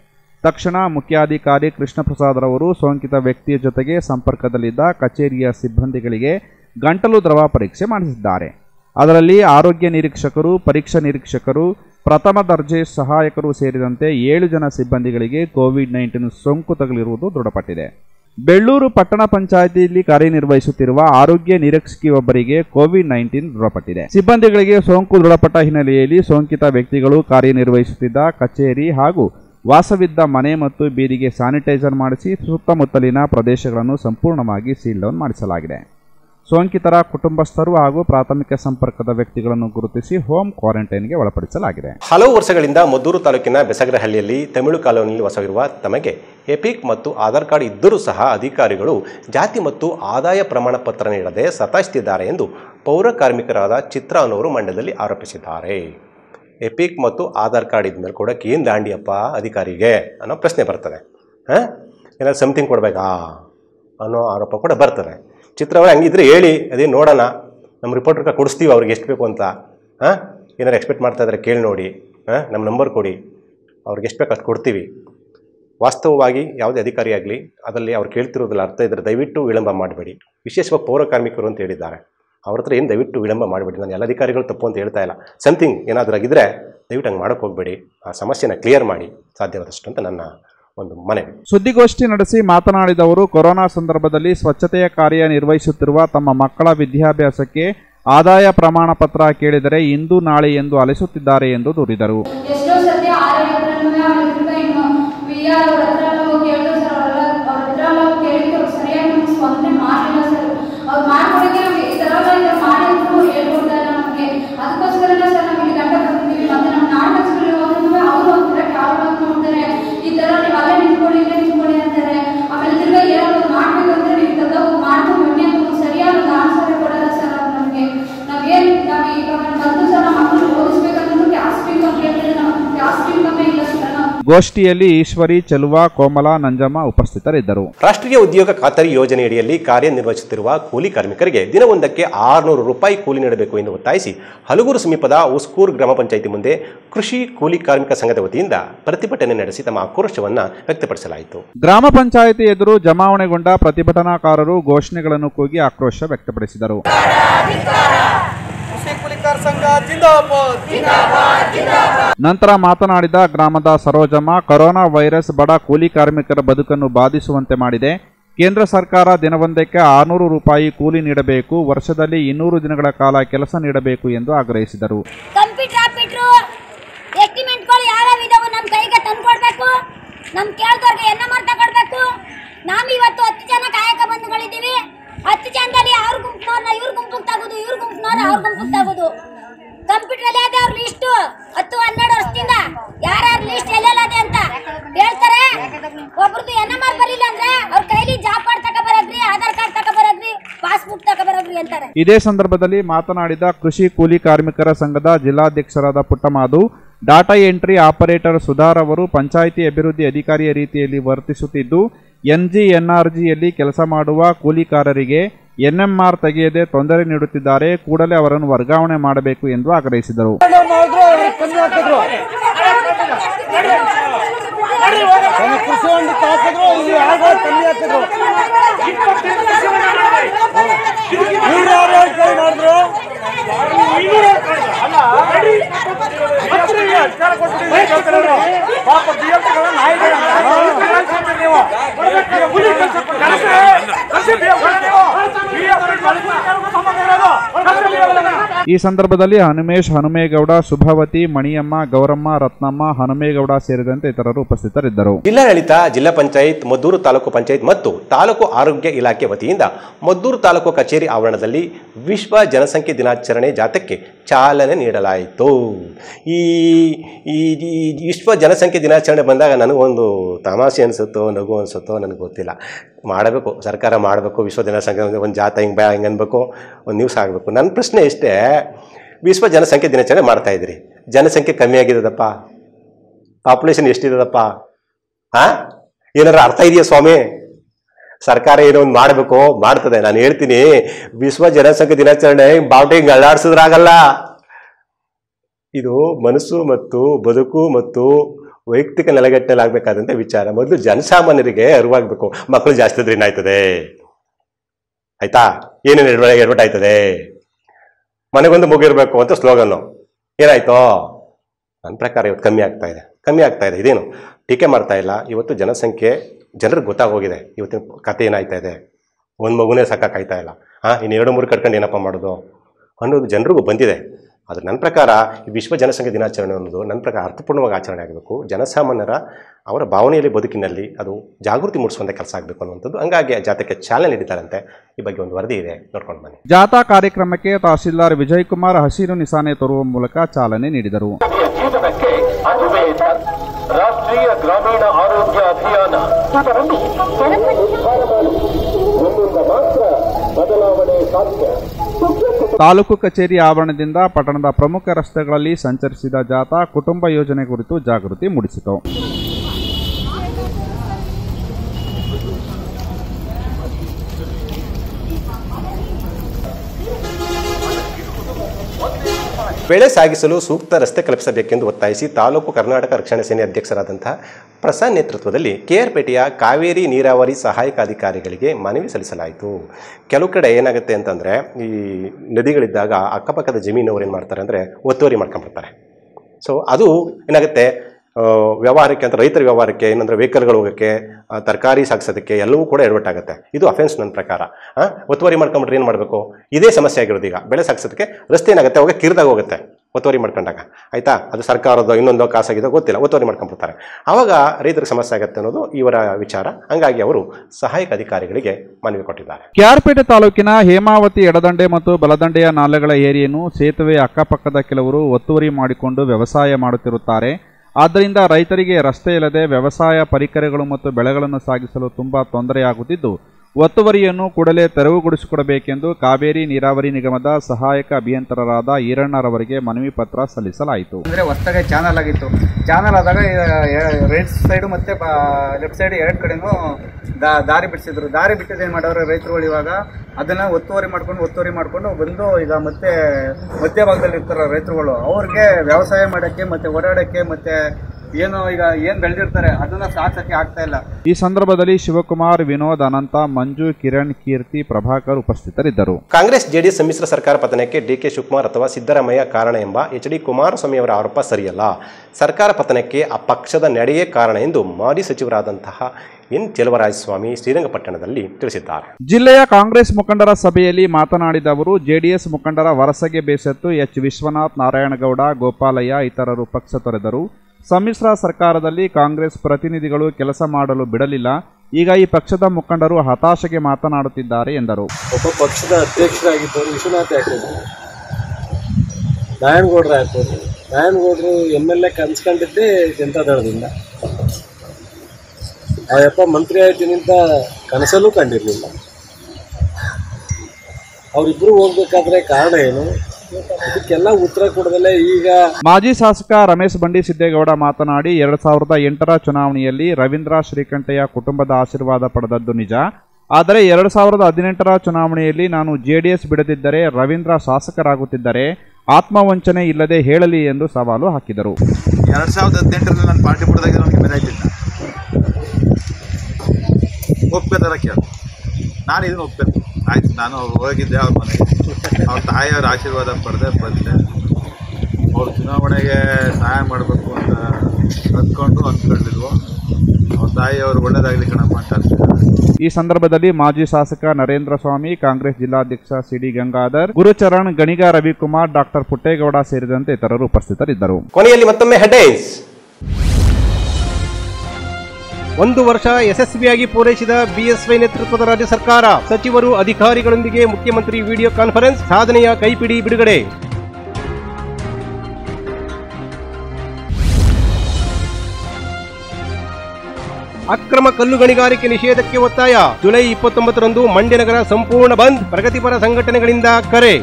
ತಕ್ಷಣ ಮುಖ್ಯಾಧಿಕಾರಿ ಕೃಷ್ಣಪ್ರಸಾದ್ ರವರು ಸೋಂಕಿತ ವ್ಯಕ್ತಿಯ ಜೊತೆಗೆ ಸಂಪರ್ಕದಲ್ಲಿದ್ದ ಕಚೇರಿಯ ಸಿಬ್ಬಂದಿಗಳಿಗೆ ಗಂಟಲು ದ್ರವ ಪರೀಕ್ಷೆ ಮಾಡಿಸಿದ್ದಾರೆ ಅದರಲ್ಲಿ ಆರೋಗ್ಯ ನಿರೀಕ್ಷಕರು ಪರೀಕ್ಷಾ ನಿರೀಕ್ಷಕರು ಪ್ರಥಮ ದರ್ಜೆ ಸಹಾಯಕರು ಸೇರಿದಂತೆ ಏಳು ಜನ ಸಿಬ್ಬಂದಿಗಳಿಗೆ ಕೋವಿಡ್ ನೈನ್ಟೀನ್ ಸೋಂಕು ತಗುಲಿರುವುದು ದೃಢಪಟ್ಟಿದೆ ಬೆಳ್ಳೂರು ಪಟ್ಟಣ ಪಂಚಾಯಿತಿಯಲ್ಲಿ ಕಾರ್ಯನಿರ್ವಹಿಸುತ್ತಿರುವ ಆರೋಗ್ಯ ನಿರೀಕ್ಷಕಿಯೊಬ್ಬರಿಗೆ ಕೋವಿಡ್ ನೈನ್ಟೀನ್ ದೃಢಪಟ್ಟಿದೆ ಸಿಬ್ಬಂದಿಗಳಿಗೆ ಸೋಂಕು ದೃಢಪಟ್ಟ ಹಿನ್ನೆಲೆಯಲ್ಲಿ ಸೋಂಕಿತ ವ್ಯಕ್ತಿಗಳು ಕಾರ್ಯನಿರ್ವಹಿಸುತ್ತಿದ್ದ ಕಚೇರಿ ಹಾಗೂ ವಾಸವಿದ್ದ ಮನೆ ಮತ್ತು ಬೀದಿಗೆ ಸ್ಯಾನಿಟೈಸರ್ ಮಾಡಿಸಿ ಸುತ್ತಮುತ್ತಲಿನ ಪ್ರದೇಶಗಳನ್ನು ಸಂಪೂರ್ಣವಾಗಿ ಸೀಲ್ ಡೌನ್ ಮಾಡಿಸಲಾಗಿದೆ ಸೋಂಕಿತರ ಕುಟುಂಬಸ್ಥರು ಹಾಗೂ ಪ್ರಾಥಮಿಕ ಸಂಪರ್ಕದ ವ್ಯಕ್ತಿಗಳನ್ನು ಗುರುತಿಸಿ ಹೋಮ್ ಕ್ವಾರಂಟೈನ್ಗೆ ಒಳಪಡಿಸಲಾಗಿದೆ ಹಲವು ವರ್ಷಗಳಿಂದ ಮದ್ದೂರು ತಾಲೂಕಿನ ಬೆಸಗರಹಳ್ಳಿಯಲ್ಲಿ ತಮಿಳು ಕಾಲೋನಿಯಲ್ಲಿ ವಾಸವಿರುವ ತಮಗೆ ಎಪಿಕ್ ಮತ್ತು ಆಧಾರ್ ಕಾರ್ಡ್ ಇದ್ದರೂ ಸಹ ಅಧಿಕಾರಿಗಳು ಜಾತಿ ಮತ್ತು ಆದಾಯ ಪ್ರಮಾಣ ಪತ್ರ ನೀಡದೆ ಸತಾಯಿಸುತ್ತಿದ್ದಾರೆ ಎಂದು ಪೌರ ಕಾರ್ಮಿಕರಾದ ಚಿತ್ರ ಅನ್ನೋರು ಮಂಡ್ಯದಲ್ಲಿ ಆರೋಪಿಸಿದ್ದಾರೆ ಎಪಿಕ್ ಮತ್ತು ಆಧಾರ್ ಕಾರ್ಡ್ ಇದ್ಮೇಲೆ ಕೊಡೋಕೆ ಏನು ದಾಂಡಿಯಪ್ಪ ಅಧಿಕಾರಿಗೆ ಅನ್ನೋ ಪ್ರಶ್ನೆ ಬರ್ತದೆ ಹಾಂ ಏನಾದ್ರು ಸಮಥಿಂಗ್ ಕೊಡಬೇಕಾ ಅನ್ನೋ ಆರೋಪ ಕೂಡ ಬರ್ತದೆ ಚಿತ್ರ ಅವ್ರು ಹಂಗಿದ್ರೆ ಹೇಳಿ ಅದೇ ನೋಡೋಣ ನಮ್ಮ ರಿಪೋರ್ಟರ್ಗೆ ಕೊಡಿಸ್ತೀವಿ ಅವ್ರಿಗೆ ಎಷ್ಟು ಬೇಕು ಅಂತ ಹಾಂ ಏನಾರು ಎಕ್ಸ್ಪೆಕ್ಟ್ ಮಾಡ್ತಾ ಇದ್ದಾರೆ ಕೇಳಿ ನೋಡಿ ಹಾಂ ನಮ್ಮ ನಂಬರ್ ಕೊಡಿ ಅವ್ರಿಗೆ ಎಷ್ಟು ಬೇಕು ಅಷ್ಟು ಕೊಡ್ತೀವಿ ವಾಸ್ತವವಾಗಿ ಯಾವುದೇ ಅಧಿಕಾರಿ ಆಗಲಿ ಅದರಲ್ಲಿ ಅವ್ರು ಕೇಳ್ತಿರೋದ್ರಲ್ಲಿ ಅರ್ಥ ಇದ್ದರೆ ದಯವಿಟ್ಟು ವಿಳಂಬ ಮಾಡಬೇಡಿ ವಿಶೇಷವಾಗಿ ಪೌರ ಕಾರ್ಮಿಕರು ಅಂತ ಹೇಳಿದ್ದಾರೆ ಅವ್ರ ಹತ್ರ ಏನು ದಯವಿಟ್ಟು ವಿಳಂಬ ಮಾಡಬೇಡಿ ನಾನು ಎಲ್ಲ ಅಧಿಕಾರಿಗಳು ತಪ್ಪು ಅಂತ ಹೇಳ್ತಾ ಇಲ್ಲ ಸಮಥಿಂಗ್ ಏನಾದರೂ ಆಗಿದ್ದರೆ ದಯವಿಟ್ಟು ಹಂಗೆ ಮಾಡೋಕ್ಕೆ ಹೋಗಬೇಡಿ ಆ ಸಮಸ್ಯೆನ ಕ್ಲಿಯರ್ ಮಾಡಿ ಸಾಧ್ಯವಾದಷ್ಟು ಅಂತ ನನ್ನ ಒಂದು ಮನವಿ ಸುದ್ದಿಗೋಷ್ಠಿ ನಡೆಸಿ ಮಾತನಾಡಿದವರು ಕೊರೋನಾ ಸಂದರ್ಭದಲ್ಲಿ ಸ್ವಚ್ಛತೆಯ ಕಾರ್ಯ ನಿರ್ವಹಿಸುತ್ತಿರುವ ತಮ್ಮ ಮಕ್ಕಳ ವಿದ್ಯಾಭ್ಯಾಸಕ್ಕೆ ಆದಾಯ ಪ್ರಮಾಣ ಪತ್ರ ಕೇಳಿದರೆ ಇಂದು ನಾಳೆ ಎಂದು ಅಲಿಸುತ್ತಿದ್ದಾರೆ ಎಂದು ದೂರಿದರು ಎಷ್ಟೋ ಸತಿ ಆರೋಗ್ಯದ್ರಲ್ಲೂ ಅವ್ರ ಇನ್ನು ವಿ ಆರ್ ಅವ್ರ ಹತ್ರ ಎಲ್ಲ ಹೋಗಿ ಕೇಳಿದ್ರು ಸರ್ ಅವರೆಲ್ಲ ಅವ್ರ ಹತ್ರ ಎಲ್ಲ ಹೋಗಿ ಕೇಳಿದ್ರು ಅವ್ರು ಸರಿಯಾಗಿ ನಮ್ಗೆ ಸ್ಪಂದನೆ ಮಾಡಲಿಲ್ಲ ಸರ್ ಅವ್ರು ಮಾಡ್ಕೊಡಕ್ಕೆ ನಮ್ಗೆ ಈ ಥರ ಎಲ್ಲ ಇದನ್ನ ಮಾಡಿ ಅಂತ ಅವ್ರು ಹೇಳ್ಕೊಡ್ತಾ ಇಲ್ಲ ನಮಗೆ ಅದಕ್ಕೋಸ್ಕರನೇ ಸರ್ ನಾವು ಇಲ್ಲಿ ಗಂಟೆ ಬರ್ತಿದ್ದೀವಿ ಮತ್ತೆ ನಮ್ಮ ನಾಟಕದಲ್ಲಿ ಹೋದ್ರು ಅವ್ರು ಹೋಗ್ತಾರೆ ಅವ್ರು ಹೋಗಿ ನೋಡ್ತಾರೆ ಈ ಥರ ನೀವು ಅಲ್ಲೇ ನಿಂತ್ಕೊಳ್ಳಿ ಇಲ್ಲೇ ನಿಂತ್ಕೊಳ್ಳಿ ಅಂತಾರೆ ಆಮೇಲೆ ತಿರ್ಗಾ ಏನಾದ್ರು ಮಾಡ್ಬೇಕು ಅಂದ್ರೆ ನೀವು ತೆಗ್ದು ಹೋಗಿ ಮಾಡ್ಕೊಂಡು ಬನ್ನಿ ಅಂತ ಒಂದು ಸರಿಯಾದ ಒಂದು ಆನ್ಸರ್ ಕೊಡಲ್ಲ ಸರ್ ಅವ್ರು ನಮಗೆ ನಾವೇನು ನಾವು ಇವಾಗ ಬಂದು ಸರ್ ನಮ್ಮ ಮಕ್ಕಳು ಓದಿಸ್ಬೇಕಂದ್ರೂ ಕ್ಯಾಸ್ಟ್ ಇನ್ಕಮ್ ಕೇಳ್ತಿದ್ರೆ ನಾವು ಕ್ಯಾಸ್ಟ್ ಇನ್ಕಮ್ಮೇ ಇಲ್ಲ ಸರ್ ನಾವು ಗೋಷ್ಠಿಯಲ್ಲಿ ಈಶ್ವರಿ ಚೆಲುವ ಕೋಮಲ ನಂಜಮ್ಮ ಉಪಸ್ಥಿತರಿದ್ದರು ರಾಷ್ಟ್ರೀಯ ಉದ್ಯೋಗ ಖಾತರಿ ಯೋಜನೆಯಡಿಯಲ್ಲಿ ಕಾರ್ಯನಿರ್ವಹಿಸುತ್ತಿರುವ ಕೂಲಿ ಕಾರ್ಮಿಕರಿಗೆ ದಿನವೊಂದಕ್ಕೆ ಆರುನೂರು ರೂಪಾಯಿ ಕೂಲಿ ನೀಡಬೇಕು ಎಂದು ಒತ್ತಾಯಿಸಿ ಹಲಗೂರು ಸಮೀಪದ ಉಸ್ಕೂರ್ ಗ್ರಾಮ ಪಂಚಾಯಿತಿ ಮುಂದೆ ಕೃಷಿ ಕೂಲಿ ಕಾರ್ಮಿಕ ಸಂಘದ ವತಿಯಿಂದ ಪ್ರತಿಭಟನೆ ನಡೆಸಿ ತಮ್ಮ ಆಕ್ರೋಶವನ್ನು ವ್ಯಕ್ತಪಡಿಸಲಾಯಿತು ಗ್ರಾಮ ಪಂಚಾಯಿತಿ ಎದುರು ಜಮಾವಣೆಗೊಂಡ ಪ್ರತಿಭಟನಾಕಾರರು ಘೋಷಣೆಗಳನ್ನು ಕೂಗಿ ಆಕ್ರೋಶ ವ್ಯಕ್ತಪಡಿಸಿದರು ನಂತರ ಮಾತನಾಡಿದ ಗ್ರಾಮದ ಸರೋಜಮ್ಮ ಕೊರೋನಾ ವೈರಸ್ ಬಡ ಕೂಲಿ ಕಾರ್ಮಿಕರ ಬದುಕನ್ನು ಬಾಧಿಸುವಂತೆ ಮಾಡಿದೆ ಕೇಂದ್ರ ಸರ್ಕಾರ ದಿನವೊಂದಕ್ಕೆ ಆರುನೂರು ರೂಪಾಯಿ ಕೂಲಿ ನೀಡಬೇಕು ವರ್ಷದಲ್ಲಿ ಇನ್ನೂರು ದಿನಗಳ ಕಾಲ ಕೆಲಸ ನೀಡಬೇಕು ಎಂದು ಆಗ್ರಹಿಸಿದರು ಕಂಪ್ಯೂಟರ್ ಹಾಕ್ಬಿಟ್ರು ಎಸ್ಟಿಮೇಟ್ಗಳು ಯಾವ್ಯಾವ ಇದಾವೆ ನಮ್ಮ ಕೈಗೆ ತಂದು ಕೊಡ್ಬೇಕು ನಮ್ ಕೇಳ್ದವ್ರಿಗೆ ಎನ್ನ ಮಾರ್ ತಗೊಳ್ಬೇಕು ನಾವು ಇವತ್ತು ಹತ್ತು ಜನ ಕಾಯಕ ಬಂಧುಗಳಿದ್ದೀವಿ ಹತ್ತು ಜನದಲ್ಲಿ ಅವ್ರ ಗುಂಪಿನವ್ರನ್ನ ಇವ್ರ ಗುಂಪಿಗೆ ತಗೋದು ಇವ್ರ ಗುಂಪಿನವ್ರ ಅವ್ರ ಗುಂಪಿಗೆ ತಗೋದು ಕಂಪ್ಯೂಟರ್ ಅಲ್ಲಿ ಅದೇ ಅವ್ರ ಲಿಸ್ಟ್ ಹತ್ತು ಹನ್ನೆರಡು ವರ್ಷದಿಂದ ಯಾರ್ಯಾರ ಲಿಸ್ಟ್ ಎಲ್ಲೆಲ್ಲದೆ ಅಂತ ಹೇಳ್ತಾರೆ ಒಬ್ರದ್ದು ಎನ್ನ ಮಾರ್ ಬರಲಿಲ್ಲ ಅಂದ್ರೆ ಅವ್ರ ಕೈಲಿ ಜಾಬ್ ಕಾರ್ಡ್ ತಗೊಬರಗ್ರಿ ಆಧಾರ್ ಕಾರ್ಡ್ ತಗೊಬರಗ್ರಿ ಪಾಸ್ಬುಕ್ ತಗೊಬರಗ್ರಿ ಅಂತಾರೆ ಇದೇ ಸಂದರ್ಭದಲ್ಲಿ ಮಾತನಾಡಿದ ಕೃಷಿ ಕೂಲಿ ಕಾರ್ಮಿಕರ ಸಂಘದ ಜಿಲ್ಲಾಧ್ಯಕ್ಷರಾದ Puttamadu data entry operator Sudhar ಅವರು ಪಂಚಾಯಿತಿ ಅಭಿವೃದ್ಧಿ ಅಧಿಕಾರಿಯ ರೀತಿಯಲ್ಲಿ ವರ್ತಿಸುತ್ತಿದ್ದು ಎನ್ಜಿ ಎನ್ಆರ್ಜಿಯಲ್ಲಿ ಕೆಲಸ ಮಾಡುವ ಕೂಲಿಕಾರರಿಗೆ ಎನ್ಎಂಆರ್ ತೆಗೆಯದೆ ತೊಂದರೆ ನೀಡುತ್ತಿದ್ದಾರೆ ಕೂಡಲೇ ಅವರನ್ನು ವರ್ಗಾವಣೆ ಮಾಡಬೇಕು ಎಂದು ಆಗ್ರಹಿಸಿದರು ಕೃಷಿ ಹೊಂಡಕ್ಕೆ ಹಾಕಿದ್ರು ಇಲ್ಲಿ ಯಾರಿಗೋ ಕಮ್ಮಿ ಹಾಕಿದ್ರು ಇವ್ರು ಯಾರು ಕೈ ಮಾಡಿದ್ರು ಅಲ್ಲ ಅಧಿಕಾರ ಕೊಟ್ಟು ಪಾಪ ಡಿಎಫ್ಟಿಗಳ ನಾಯಿಗಳು ನೀವು ಈ ಸಂದರ್ಭದಲ್ಲಿ ಹನುಮೇಶ್ ಹನುಮೇಗೌಡ ಶುಭವತಿ ಮಣಿಯಮ್ಮ ಗೌರಮ್ಮ ರತ್ನಮ್ಮ ಹನುಮೇಗೌಡ ಸೇರಿದಂತೆ ಇತರರು ಉಪಸ್ಥಿತರಿದ್ದರು ಜಿಲ್ಲಾಡಳಿತ ಜಿಲ್ಲಾ ಪಂಚಾಯತ್ ಮದ್ದೂರು ತಾಲೂಕು ಪಂಚಾಯತ್ ಮತ್ತು ತಾಲೂಕು ಆರೋಗ್ಯ ಇಲಾಖೆ ವತಿಯಿಂದ ಮದ್ದೂರು ತಾಲೂಕು ಕಚೇರಿ ಆವರಣದಲ್ಲಿ ವಿಶ್ವ ಜನಸಂಖ್ಯೆ ದಿನಾಚರಣೆ ಜಾಥಾಕ್ಕೆ ಚಾಲನೆ ನೀಡಲಾಯಿತು ಈ ಈ ಈ ವಿಶ್ವ ಜನಸಂಖ್ಯೆ ದಿನಾಚರಣೆ ಬಂದಾಗ ನನಗೊಂದು ತಮಾಷೆ ಅನಿಸುತ್ತೋ ನಗು ಅನಿಸುತ್ತೋ ನನಗೆ ಗೊತ್ತಿಲ್ಲ ಮಾಡಬೇಕು ಸರ್ಕಾರ ಮಾಡಬೇಕು ವಿಶ್ವ ಜನಸಂಖ್ಯೆ ಒಂದು ಜಾಥಾ ಹಿಂಗೆ ಬ್ಯಾ ಹಿಂಗೆ ಅನ್ಬೇಕು ಒಂದು ನ್ಯೂಸ್ ಆಗಬೇಕು ನನ್ನ ಪ್ರಶ್ನೆ ಇಷ್ಟೇ ವಿಶ್ವ ಜನಸಂಖ್ಯೆ ದಿನಾಚರಣೆ ಮಾಡ್ತಾ ಇದ್ರಿ ಜನಸಂಖ್ಯೆ ಕಮ್ಮಿ ಆಗಿರೋದಪ್ಪ ಪಾಪ್ಯುಲೇಷನ್ ಎಷ್ಟಿರೋದಪ್ಪ ಹಾ ಏನಾರ ಅರ್ಥ ಇದೆಯಾ ಸ್ವಾಮಿ ಸರ್ಕಾರ ಏನೋ ಒಂದು ಮಾಡಬೇಕು ಮಾಡ್ತದೆ ನಾನು ಹೇಳ್ತೀನಿ ವಿಶ್ವ ಜನಸಂಖ್ಯೆ ದಿನಾಚರಣೆ ಬಾವುಟ ಹಿಂಗೆ ಅಳ್ಳಾಡ್ಸಿದ್ರಾಗಲ್ಲ ಇದು ಮನಸ್ಸು ಮತ್ತು ಬದುಕು ಮತ್ತು ವೈಯಕ್ತಿಕ ನೆಲೆಗಟ್ಟಲ್ಲಿ ಆಗ್ಬೇಕಾದಂತ ವಿಚಾರ ಮೊದಲು ಜನಸಾಮಾನ್ಯರಿಗೆ ಅರಿವಾಗಬೇಕು ಮಕ್ಕಳು ಜಾಸ್ತಿ ಇದ್ರೆ ಏನಾಯ್ತದೆ ಆಯ್ತಾ ಏನೇನು ಎಡವಟ್ ಎಡವಟ್ ಆಯ್ತದೆ ಮನೆಗೊಂದು ಮುಗಿರ್ಬೇಕು ಅಂತ ಸ್ಲೋಗನ್ನು ಏನಾಯ್ತು ನನ್ನ ಪ್ರಕಾರ ಇವತ್ತು ಕಮ್ಮಿ ಆಗ್ತಾ ಇದೆ ಕಮ್ಮಿ ಆಗ್ತಾ ಇದೆ ಇದೇನು ಟೀಕೆ ಮಾಡ್ತಾ ಇಲ್ಲ ಇವತ್ತು ಜನಸಂಖ್ಯೆ ಜನರಿಗೆ ಗೊತ್ತಾಗೋಗಿದೆ ಇವತ್ತಿನ ಕತೆ ಏನಾಯ್ತಾ ಇದೆ ಒಂದು ಮಗುನೇ ಸಾಕಾಗ್ತಾ ಇಲ್ಲ ಹಾಂ ಇನ್ನು ಎರಡು ಮೂರು ಕಟ್ಕೊಂಡು ಏನಪ್ಪ ಮಾಡೋದು ಅನ್ನೋದು ಜನರಿಗೂ ಬಂದಿದೆ ಆದರೆ ನನ್ನ ಪ್ರಕಾರ ಈ ವಿಶ್ವ ಜನಸಂಖ್ಯೆ ದಿನಾಚರಣೆ ಅನ್ನೋದು ನನ್ನ ಪ್ರಕಾರ ಅರ್ಥಪೂರ್ಣವಾಗಿ ಆಚರಣೆ ಆಗಬೇಕು ಜನಸಾಮಾನ್ಯರ ಅವರ ಭಾವನೆಯಲ್ಲಿ ಬದುಕಿನಲ್ಲಿ ಅದು ಜಾಗೃತಿ ಮೂಡಿಸುವಂಥ ಕೆಲಸ ಆಗಬೇಕು ಅನ್ನುವಂಥದ್ದು ಹಂಗಾಗಿ ಆ ಜಾತಕ್ಕೆ ಚಾಲನೆ ನೀಡಿದ್ದಾರಂತೆ ಈ ಬಗ್ಗೆ ಒಂದು ವರದಿ ಇದೆ ನೋಡ್ಕೊಂಡು ಬನ್ನಿ ಜಾಥಾ ಕಾರ್ಯಕ್ರಮಕ್ಕೆ ತಹಸೀಲ್ದಾರ್ ವಿಜಯ್ ಕುಮಾರ್ ಹಸಿರು ನಿಶಾನೆ ತರುವ ಮೂಲಕ ಚಾಲನೆ ನೀಡಿದರು ಜೀವನಕ್ಕೆ ಅದುವೇ ರಾಷ್ಟ್ರೀಯ ಗ್ರಾಮೀಣ ಆರೋಗ್ಯ ಅಭಿಯಾನ ಮಾತ್ರ ಬದಲಾವಣೆ ಸಾಧ್ಯ ತಾಲೂಕು ಕಚೇರಿ ಆವರಣದಿಂದ ಪಟ್ಟಣದ ಪ್ರಮುಖ ರಸ್ತೆಗಳಲ್ಲಿ ಸಂಚರಿಸಿದ ಜಾಥಾ ಕುಟುಂಬ ಯೋಜನೆ ಕುರಿತು ಜಾಗೃತಿ ಮೂಡಿಸಿತು ಬೆಳೆ ಸಾಗಿಸಲು ಸೂಕ್ತ ರಸ್ತೆ ಕಲ್ಪಿಸಬೇಕೆಂದು ಒತ್ತಾಯಿಸಿ ತಾಲೂಕು ಕರ್ನಾಟಕ ರಕ್ಷಣಾ ಸೇನೆ ಅಧ್ಯಕ್ಷರಾದಂತಹ ಪ್ರಸಾದ್ ನೇತೃತ್ವದಲ್ಲಿ ಕೆಆರ್ಪೇಟೆಯ ಕಾವೇರಿ ನೀರಾವರಿ ಸಹಾಯಕ ಅಧಿಕಾರಿಗಳಿಗೆ ಮನವಿ ಸಲ್ಲಿಸಲಾಯಿತು ಕೆಲವು ಕಡೆ ಏನಾಗುತ್ತೆ ಅಂತಂದರೆ ಈ ನದಿಗಳಿದ್ದಾಗ ಅಕ್ಕಪಕ್ಕದ ಜಮೀನವ್ರು ಏನು ಮಾಡ್ತಾರೆ ಅಂದರೆ ಒತ್ತುವರಿ ಮಾಡ್ಕೊಂಡ್ಬಿಡ್ತಾರೆ ಸೊ ಅದು ಏನಾಗುತ್ತೆ ಆ, ವ್ಯವಹಾರಕ್ಕೆ ಅಂತ ರೈತರ ವ್ಯವಹಾರಕ್ಕೆ ಏನಂದ್ರೆ ವೆಹಿಕಲ್ಗಳು ಹೋಗೋಕ್ಕೆ ಆ, ತರಕಾರಿ ಸಾಗಿಸೋದಕ್ಕೆ ಎಲ್ಲವೂ ಕೂಡ ಎಡವಟ್ಟಾಗುತ್ತೆ ಇದು ಅಫೆನ್ಸ್ ನನ್ನ ಪ್ರಕಾರ ಆ, ಒತ್ತುವರಿ ಮಾಡ್ಕೊಂಡ್ಬಿಟ್ರೆ ಏನು ಮಾಡಬೇಕು ಇದೇ ಸಮಸ್ಯೆ ಆಗಿರೋದು ಈಗ ಬೆಳೆ ಸಾಗಿಸೋದಕ್ಕೆ ರಸ್ತೆ ಏನಾಗುತ್ತೆ ಅವಾಗ ಕಿರಿದಾಗ ಹೋಗುತ್ತೆ ಒತ್ತುವರಿ ಮಾಡ್ಕೊಂಡಾಗ ಆಯ್ತಾ ಅದು ಸರ್ಕಾರದ ಇನ್ನೊಂದು ಖಾಸಗಿದೋ ಗೊತ್ತಿಲ್ಲ ಒತ್ತುವರಿ ಮಾಡ್ಕೊಂಡ್ಬಿಡ್ತಾರೆ ಆವಾಗ ರೈತರಿಗೆ ಸಮಸ್ಯೆ ಆಗುತ್ತೆ ಅನ್ನೋದು ಇವರ ವಿಚಾರ ಹಂಗಾಗಿ ಅವರು ಸಹಾಯಕ ಅಧಿಕಾರಿಗಳಿಗೆ ಮನವಿ ಕೊಟ್ಟಿದ್ದಾರೆ ಕೆಆರ್ಪೇಟೆ ತಾಲೂಕಿನ ಹೇಮಾವತಿ ಎಡದಂಡೆ ಮತ್ತು ಬಲದಂಡೆಯ ನಾಲೆಗಳ ಏರಿಯನ್ನು ಸೇತುವೆ ಅಕ್ಕಪಕ್ಕದ ಕೆಲವರು ಒತ್ತುವರಿ ಮಾಡಿಕೊಂಡು ವ್ಯವಸಾಯ ಮಾಡುತ್ತಿರುತ್ತಾರೆ ಆದ್ದರಿಂದ ರೈತರಿಗೆ ರಸ್ತೆ ಇಲ್ಲದೆ ವ್ಯವಸಾಯ ಪರಿಕರಗಳು ಮತ್ತು ಬೆಳೆಗಳನ್ನು ಸಾಗಿಸಲು ತುಂಬಾ ತೊಂದರೆಯಾಗುತ್ತಿದ್ದು ಒತ್ತುವರಿಯನ್ನು ಕೂಡಲೇ ತೆರವುಗೊಳಿಸಿಕೊಡಬೇಕೆಂದು ಕಾವೇರಿ ನೀರಾವರಿ ನಿಗಮದ ಸಹಾಯಕ ಅಭಿಯಂತರರಾದ ಈರಣ್ಣರವರಿಗೆ ಮನವಿ ಪತ್ರ ಸಲ್ಲಿಸಲಾಯಿತು ಅಂದರೆ ಹೊಸ್ದಾಗೆ ಚಾನಲ್ ಆಗಿತ್ತು ಚಾನಲ್ ಆದಾಗ ರೈಟ್ ಸೈಡು ಮತ್ತು ಲೆಫ್ಟ್ ಸೈಡ್ ಎರಡು ಕಡೆನೂ ದಾ ದಾರಿ ಬಿಡಿಸಿದ್ರು ದಾರಿ ಬಿಟ್ಟಿದ್ದು ಏನು ಮಾಡೋರು ರೈತರುಗಳು ಇವಾಗ ಅದನ್ನ ಒತ್ತುವರಿ ಮಾಡ್ಕೊಂಡು ಒತ್ತುವರಿ ಮಾಡ್ಕೊಂಡು ಬಂದು ಈಗ ಮತ್ತೆ ಮಧ್ಯಭಾಗದಲ್ಲಿ ಇರ್ತಾರೆ ರೈತರುಗಳು ಅವ್ರಿಗೆ ವ್ಯವಸಾಯ ಮಾಡೋಕ್ಕೆ ಮತ್ತೆ ಓಡಾಡೋಕ್ಕೆ ಮತ್ತೆ ಏನು ಈಗ ಏನು ಬೆಳೆದಿರ್ತಾರೆ ಅದನ್ನ ಸಾಕ್ಸಕ್ಕೆ ಆಗ್ತಾ ಇಲ್ಲ ಈ ಸಂದರ್ಭದಲ್ಲಿ ಶಿವಕುಮಾರ್ ವಿನೋದ್ ಅನಂತ ಮಂಜು ಕಿರಣ್ ಕೀರ್ತಿ ಪ್ರಭಾಕರ್ ಉಪಸ್ಥಿತರಿದ್ದರು ಕಾಂಗ್ರೆಸ್ ಜೆಡಿಎಸ್ ಸಮ್ಮಿಶ್ರ ಸರ್ಕಾರ ಪತನಕ್ಕೆ ಡಿಕೆ ಶಿವಕುಮಾರ್ ಅಥವಾ ಸಿದ್ದರಾಮಯ್ಯ ಕಾರಣ ಎಂಬ ಎಚ್ ಡಿ ಕುಮಾರಸ್ವಾಮಿ ಅವರ ಆರೋಪ ಸರಿಯಲ್ಲ ಸರ್ಕಾರ ಪತನಕ್ಕೆ ಆ ಪಕ್ಷದ ನಡೆಯೇ ಕಾರಣ ಎಂದು ಮಾಜಿ ಸಚಿವರಾದಂತಹ ಎನ್ ಚೆಲುವರಾಜಸ್ವಾಮಿ ಶ್ರೀರಂಗಪಟ್ಟಣದಲ್ಲಿ ತಿಳಿಸಿದ್ದಾರೆ ಜಿಲ್ಲೆಯ ಕಾಂಗ್ರೆಸ್ ಮುಖಂಡರ ಸಭೆಯಲ್ಲಿ ಮಾತನಾಡಿದ ಅವರು ಜೆಡಿಎಸ್ ಮುಖಂಡರ ವರಸೆಗೆ ಬೇಸತ್ತು ಎಚ್ ವಿಶ್ವನಾಥ್ ನಾರಾಯಣಗೌಡ ಗೋಪಾಲಯ್ಯ ಇತರರು ಪಕ್ಷ ತೊರೆದರು ಸಮ್ಮಿಶ್ರ ಸರ್ಕಾರದಲ್ಲಿ ಕಾಂಗ್ರೆಸ್ ಪ್ರತಿನಿಧಿಗಳು ಕೆಲಸ ಮಾಡಲು ಬಿಡಲಿಲ್ಲ ಈಗ ಈ ಪಕ್ಷದ ಮುಖಂಡರು ಹತಾಶೆಗೆ ಮಾತನಾಡುತ್ತಿದ್ದಾರೆ ಎಂದರು ಒಬ್ಬ ಪಕ್ಷದ ಅಧ್ಯಕ್ಷರಾಗಿದ್ದವರು ವಿಶ್ವನಾಥ್ ಯಾಕೋದ್ರು ನಾರಾಯಣಗೌಡ್ರು ಯಾಕೋದ್ರು ನಾರಾಯಣಗೌಡರು ಎಮ್ ಎಲ್ ಎ ಕನ್ಸ್ಕೊಂಡಿದ್ದೇ ಜನತಾದಳದಿಂದ ಅವಪ್ಪ ಮಂತ್ರಿ ಆಯ್ತಿನಿಂದ ಕನಸಲ್ಲೂ ಕಂಡಿರಲಿಲ್ಲ ಅವರಿಬ್ಬರು ಹೋಗ್ಬೇಕಾದ್ರೆ ಕಾರಣ ಏನು ಇದಕ್ಕೆಲ್ಲ ಉತ್ತರ ಕೊಡದಲ್ಲೇ ಈಗ ಮಾಜಿ ಶಾಸಕ ರಮೇಶ್ ಬಂಡಿ ಸಿದ್ದೇಗೌಡ ಮಾತನಾಡಿ ಎರಡ್ ಸಾವಿರದ ಎಂಟರ ಚುನಾವಣೆಯಲ್ಲಿ ರವೀಂದ್ರ ಶ್ರೀಕಂಠಯ್ಯ ಕುಟುಂಬದ ಆಶೀರ್ವಾದ ಪಡೆದದ್ದು ನಿಜ ಆದರೆ ಎರಡು ಸಾವಿರದ ಹದಿನೆಂಟರ ಚುನಾವಣೆಯಲ್ಲಿ ನಾನು ಜೆಡಿಎಸ್ ಬಿಡದಿದ್ದರೆ ರವೀಂದ್ರ ಶಾಸಕರಾಗುತ್ತಿದ್ದರೆ ಆತ್ಮವಂಚನೆ ಇಲ್ಲದೆ ಹೇಳಲಿ ಎಂದು ಸವಾಲು ಹಾಕಿದರು ಎರಡ್ ಸಾವಿರದ ಹದಿನೆಂಟರಲ್ಲಿ ನಾನು ಪಾರ್ಟಿ ಬಿಡದಾಗ ನನಗೆ ಮೇಲೆ ಆಯ್ತಿಲ್ಲ ಒಪ್ಕೋತಾರ ಕೇಳ ನಾನು ಇದನ್ನ ಒಪ್ಬೇಕು ಆಯ್ತು ನಾನು ಹೋಗಿದ್ದೆ ಅವ್ರ ಮನೆಗೆ ಅವ್ರ ತಾಯಿಯವ್ರ ಆಶೀರ್ವಾದ ಪಡೆದೆ ಬಂದೆ ಅವ್ರು ಚುನಾವಣೆಗೆ ಸಹಾಯ ಮಾಡಬೇಕು ಅಂತ ಅಂದ್ಕೊಂಡು ಅಂದ್ಕೊಂಡಿಲ್ವೋ ಅವ್ರ ತಾಯಿಯವರು ಒಳ್ಳೇದಾಗಲಿ ಕಣಪ್ಪ ಅಂತ ಅನ್ಸಿದ್ದಾರೆ ಈ ಸಂದರ್ಭದಲ್ಲಿ ಮಾಜಿ ಶಾಸಕ ನರೇಂದ್ರ ಸ್ವಾಮಿ ಕಾಂಗ್ರೆಸ್ ಜಿಲ್ಲಾಧ್ಯಕ್ಷ ಸಿಡಿ ಗಂಗಾಧರ್ ಗುರುಚರಣ್ ಗಣಿಗ ರವಿಕುಮಾರ್ ಡಾಕ್ಟರ್ ಪುಟ್ಟೇಗೌಡ ಸೇರಿದಂತೆ ಇತರರು ಉಪಸ್ಥಿತರಿದ್ದರು ಕೊನೆಯಲ್ಲಿ ಮತ್ತೊಮ್ಮೆ ಹೆಡ್ಲೈನ್ಸ್ ಒಂದು ವರ್ಷ ಯಶಸ್ವಿಯಾಗಿ ಪೂರೈಸಿದ ಬಿಎಸ್ವೈ ನೇತೃತ್ವದ ರಾಜ್ಯ ಸರ್ಕಾರ ಸಚಿವರು ಅಧಿಕಾರಿಗಳೊಂದಿಗೆ ಮುಖ್ಯಮಂತ್ರಿ ವಿಡಿಯೋ ಕಾನ್ಫರೆನ್ಸ್ ಸಾಧನೆಯ ಕೈಪಿಡಿ ಬಿಡುಗಡೆ ಅಕ್ರಮ ಕಲ್ಲು ಗಣಿಗಾರಿಕೆ ನಿಷೇಧಕ್ಕೆ ಒತ್ತಾಯ ಜುಲೈ ಇಪ್ಪತ್ತೊಂಬತ್ತರಂದು ಮಂಡ್ಯ ನಗರ ಸಂಪೂರ್ಣ ಬಂದ್ ಪ್ರಗತಿಪರ ಸಂಘಟನೆಗಳಿಂದ ಕರೆ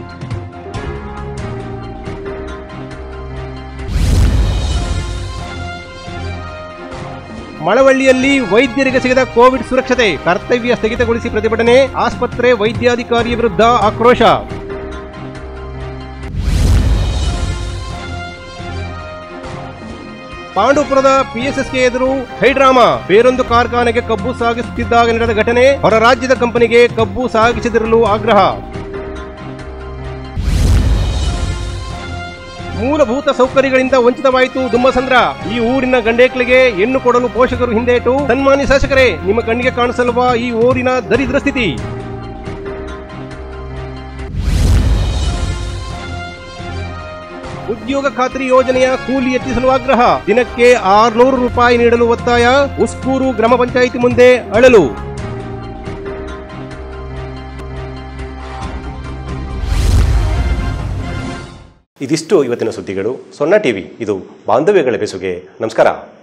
ಮಳವಳ್ಳಿಯಲ್ಲಿ ವೈದ್ಯರಿಗೆ ಸಿಗದ ಕೋವಿಡ್ ಸುರಕ್ಷತೆ ಕರ್ತವ್ಯ ಸ್ಥಗಿತಗೊಳಿಸಿ ಪ್ರತಿಭಟನೆ ಆಸ್ಪತ್ರೆ ವೈದ್ಯಾಧಿಕಾರಿ ವಿರುದ್ಧ ಆಕ್ರೋಶ ಪಾಂಡುಪುರದ ಪಿಎಸ್ಎಸ್ಕೆ ಎದುರು ಹೈಡ್ರಾಮಾ ಬೇರೊಂದು ಕಾರ್ಖಾನೆಗೆ ಕಬ್ಬು ಸಾಗಿಸುತ್ತಿದ್ದಾಗ ನಡೆದ ಘಟನೆ ಹೊರ ರಾಜ್ಯದ ಕಂಪನಿಗೆ ಕಬ್ಬು ಸಾಗಿಸದಿರಲು ಆಗ್ರಹ ಮೂಲಭೂತ ಸೌಕರ್ಯಗಳಿಂದ ವಂಚಿತವಾಯಿತು ದುಮ್ಮಸಂದ್ರ ಈ ಊರಿನ ಗಂಡೇಕ್ಳಿಗೆ ಹೆಣ್ಣು ಕೊಡಲು ಪೋಷಕರು ಹಿಂದೇಟು ಸನ್ಮಾನ್ಯ ಶಾಸಕರೇ ನಿಮ್ಮ ಕಣ್ಣಿಗೆ ಕಾಣಿಸಲ್ವಾ ಈ ಊರಿನ ದರಿದ್ರ ಸ್ಥಿತಿ ಉದ್ಯೋಗ ಖಾತ್ರಿ ಯೋಜನೆಯ ಕೂಲಿ ಹೆಚ್ಚಿಸಲು ಆಗ್ರಹ ದಿನಕ್ಕೆ ಆರ್ನೂರು ರೂಪಾಯಿ ನೀಡಲು ಒತ್ತಾಯ ಉಸ್ಕೂರು ಗ್ರಾಮ ಪಂಚಾಯಿತಿ ಮುಂದೆ ಅಳಲು ಇದಿಷ್ಟು ಇವತ್ತಿನ ಸುದ್ದಿಗಳು ಸೊನ್ನ ಟಿವಿ ಇದು ಬಾಂಧವ್ಯಗಳ ಬೆಸುಗೆ ನಮಸ್ಕಾರ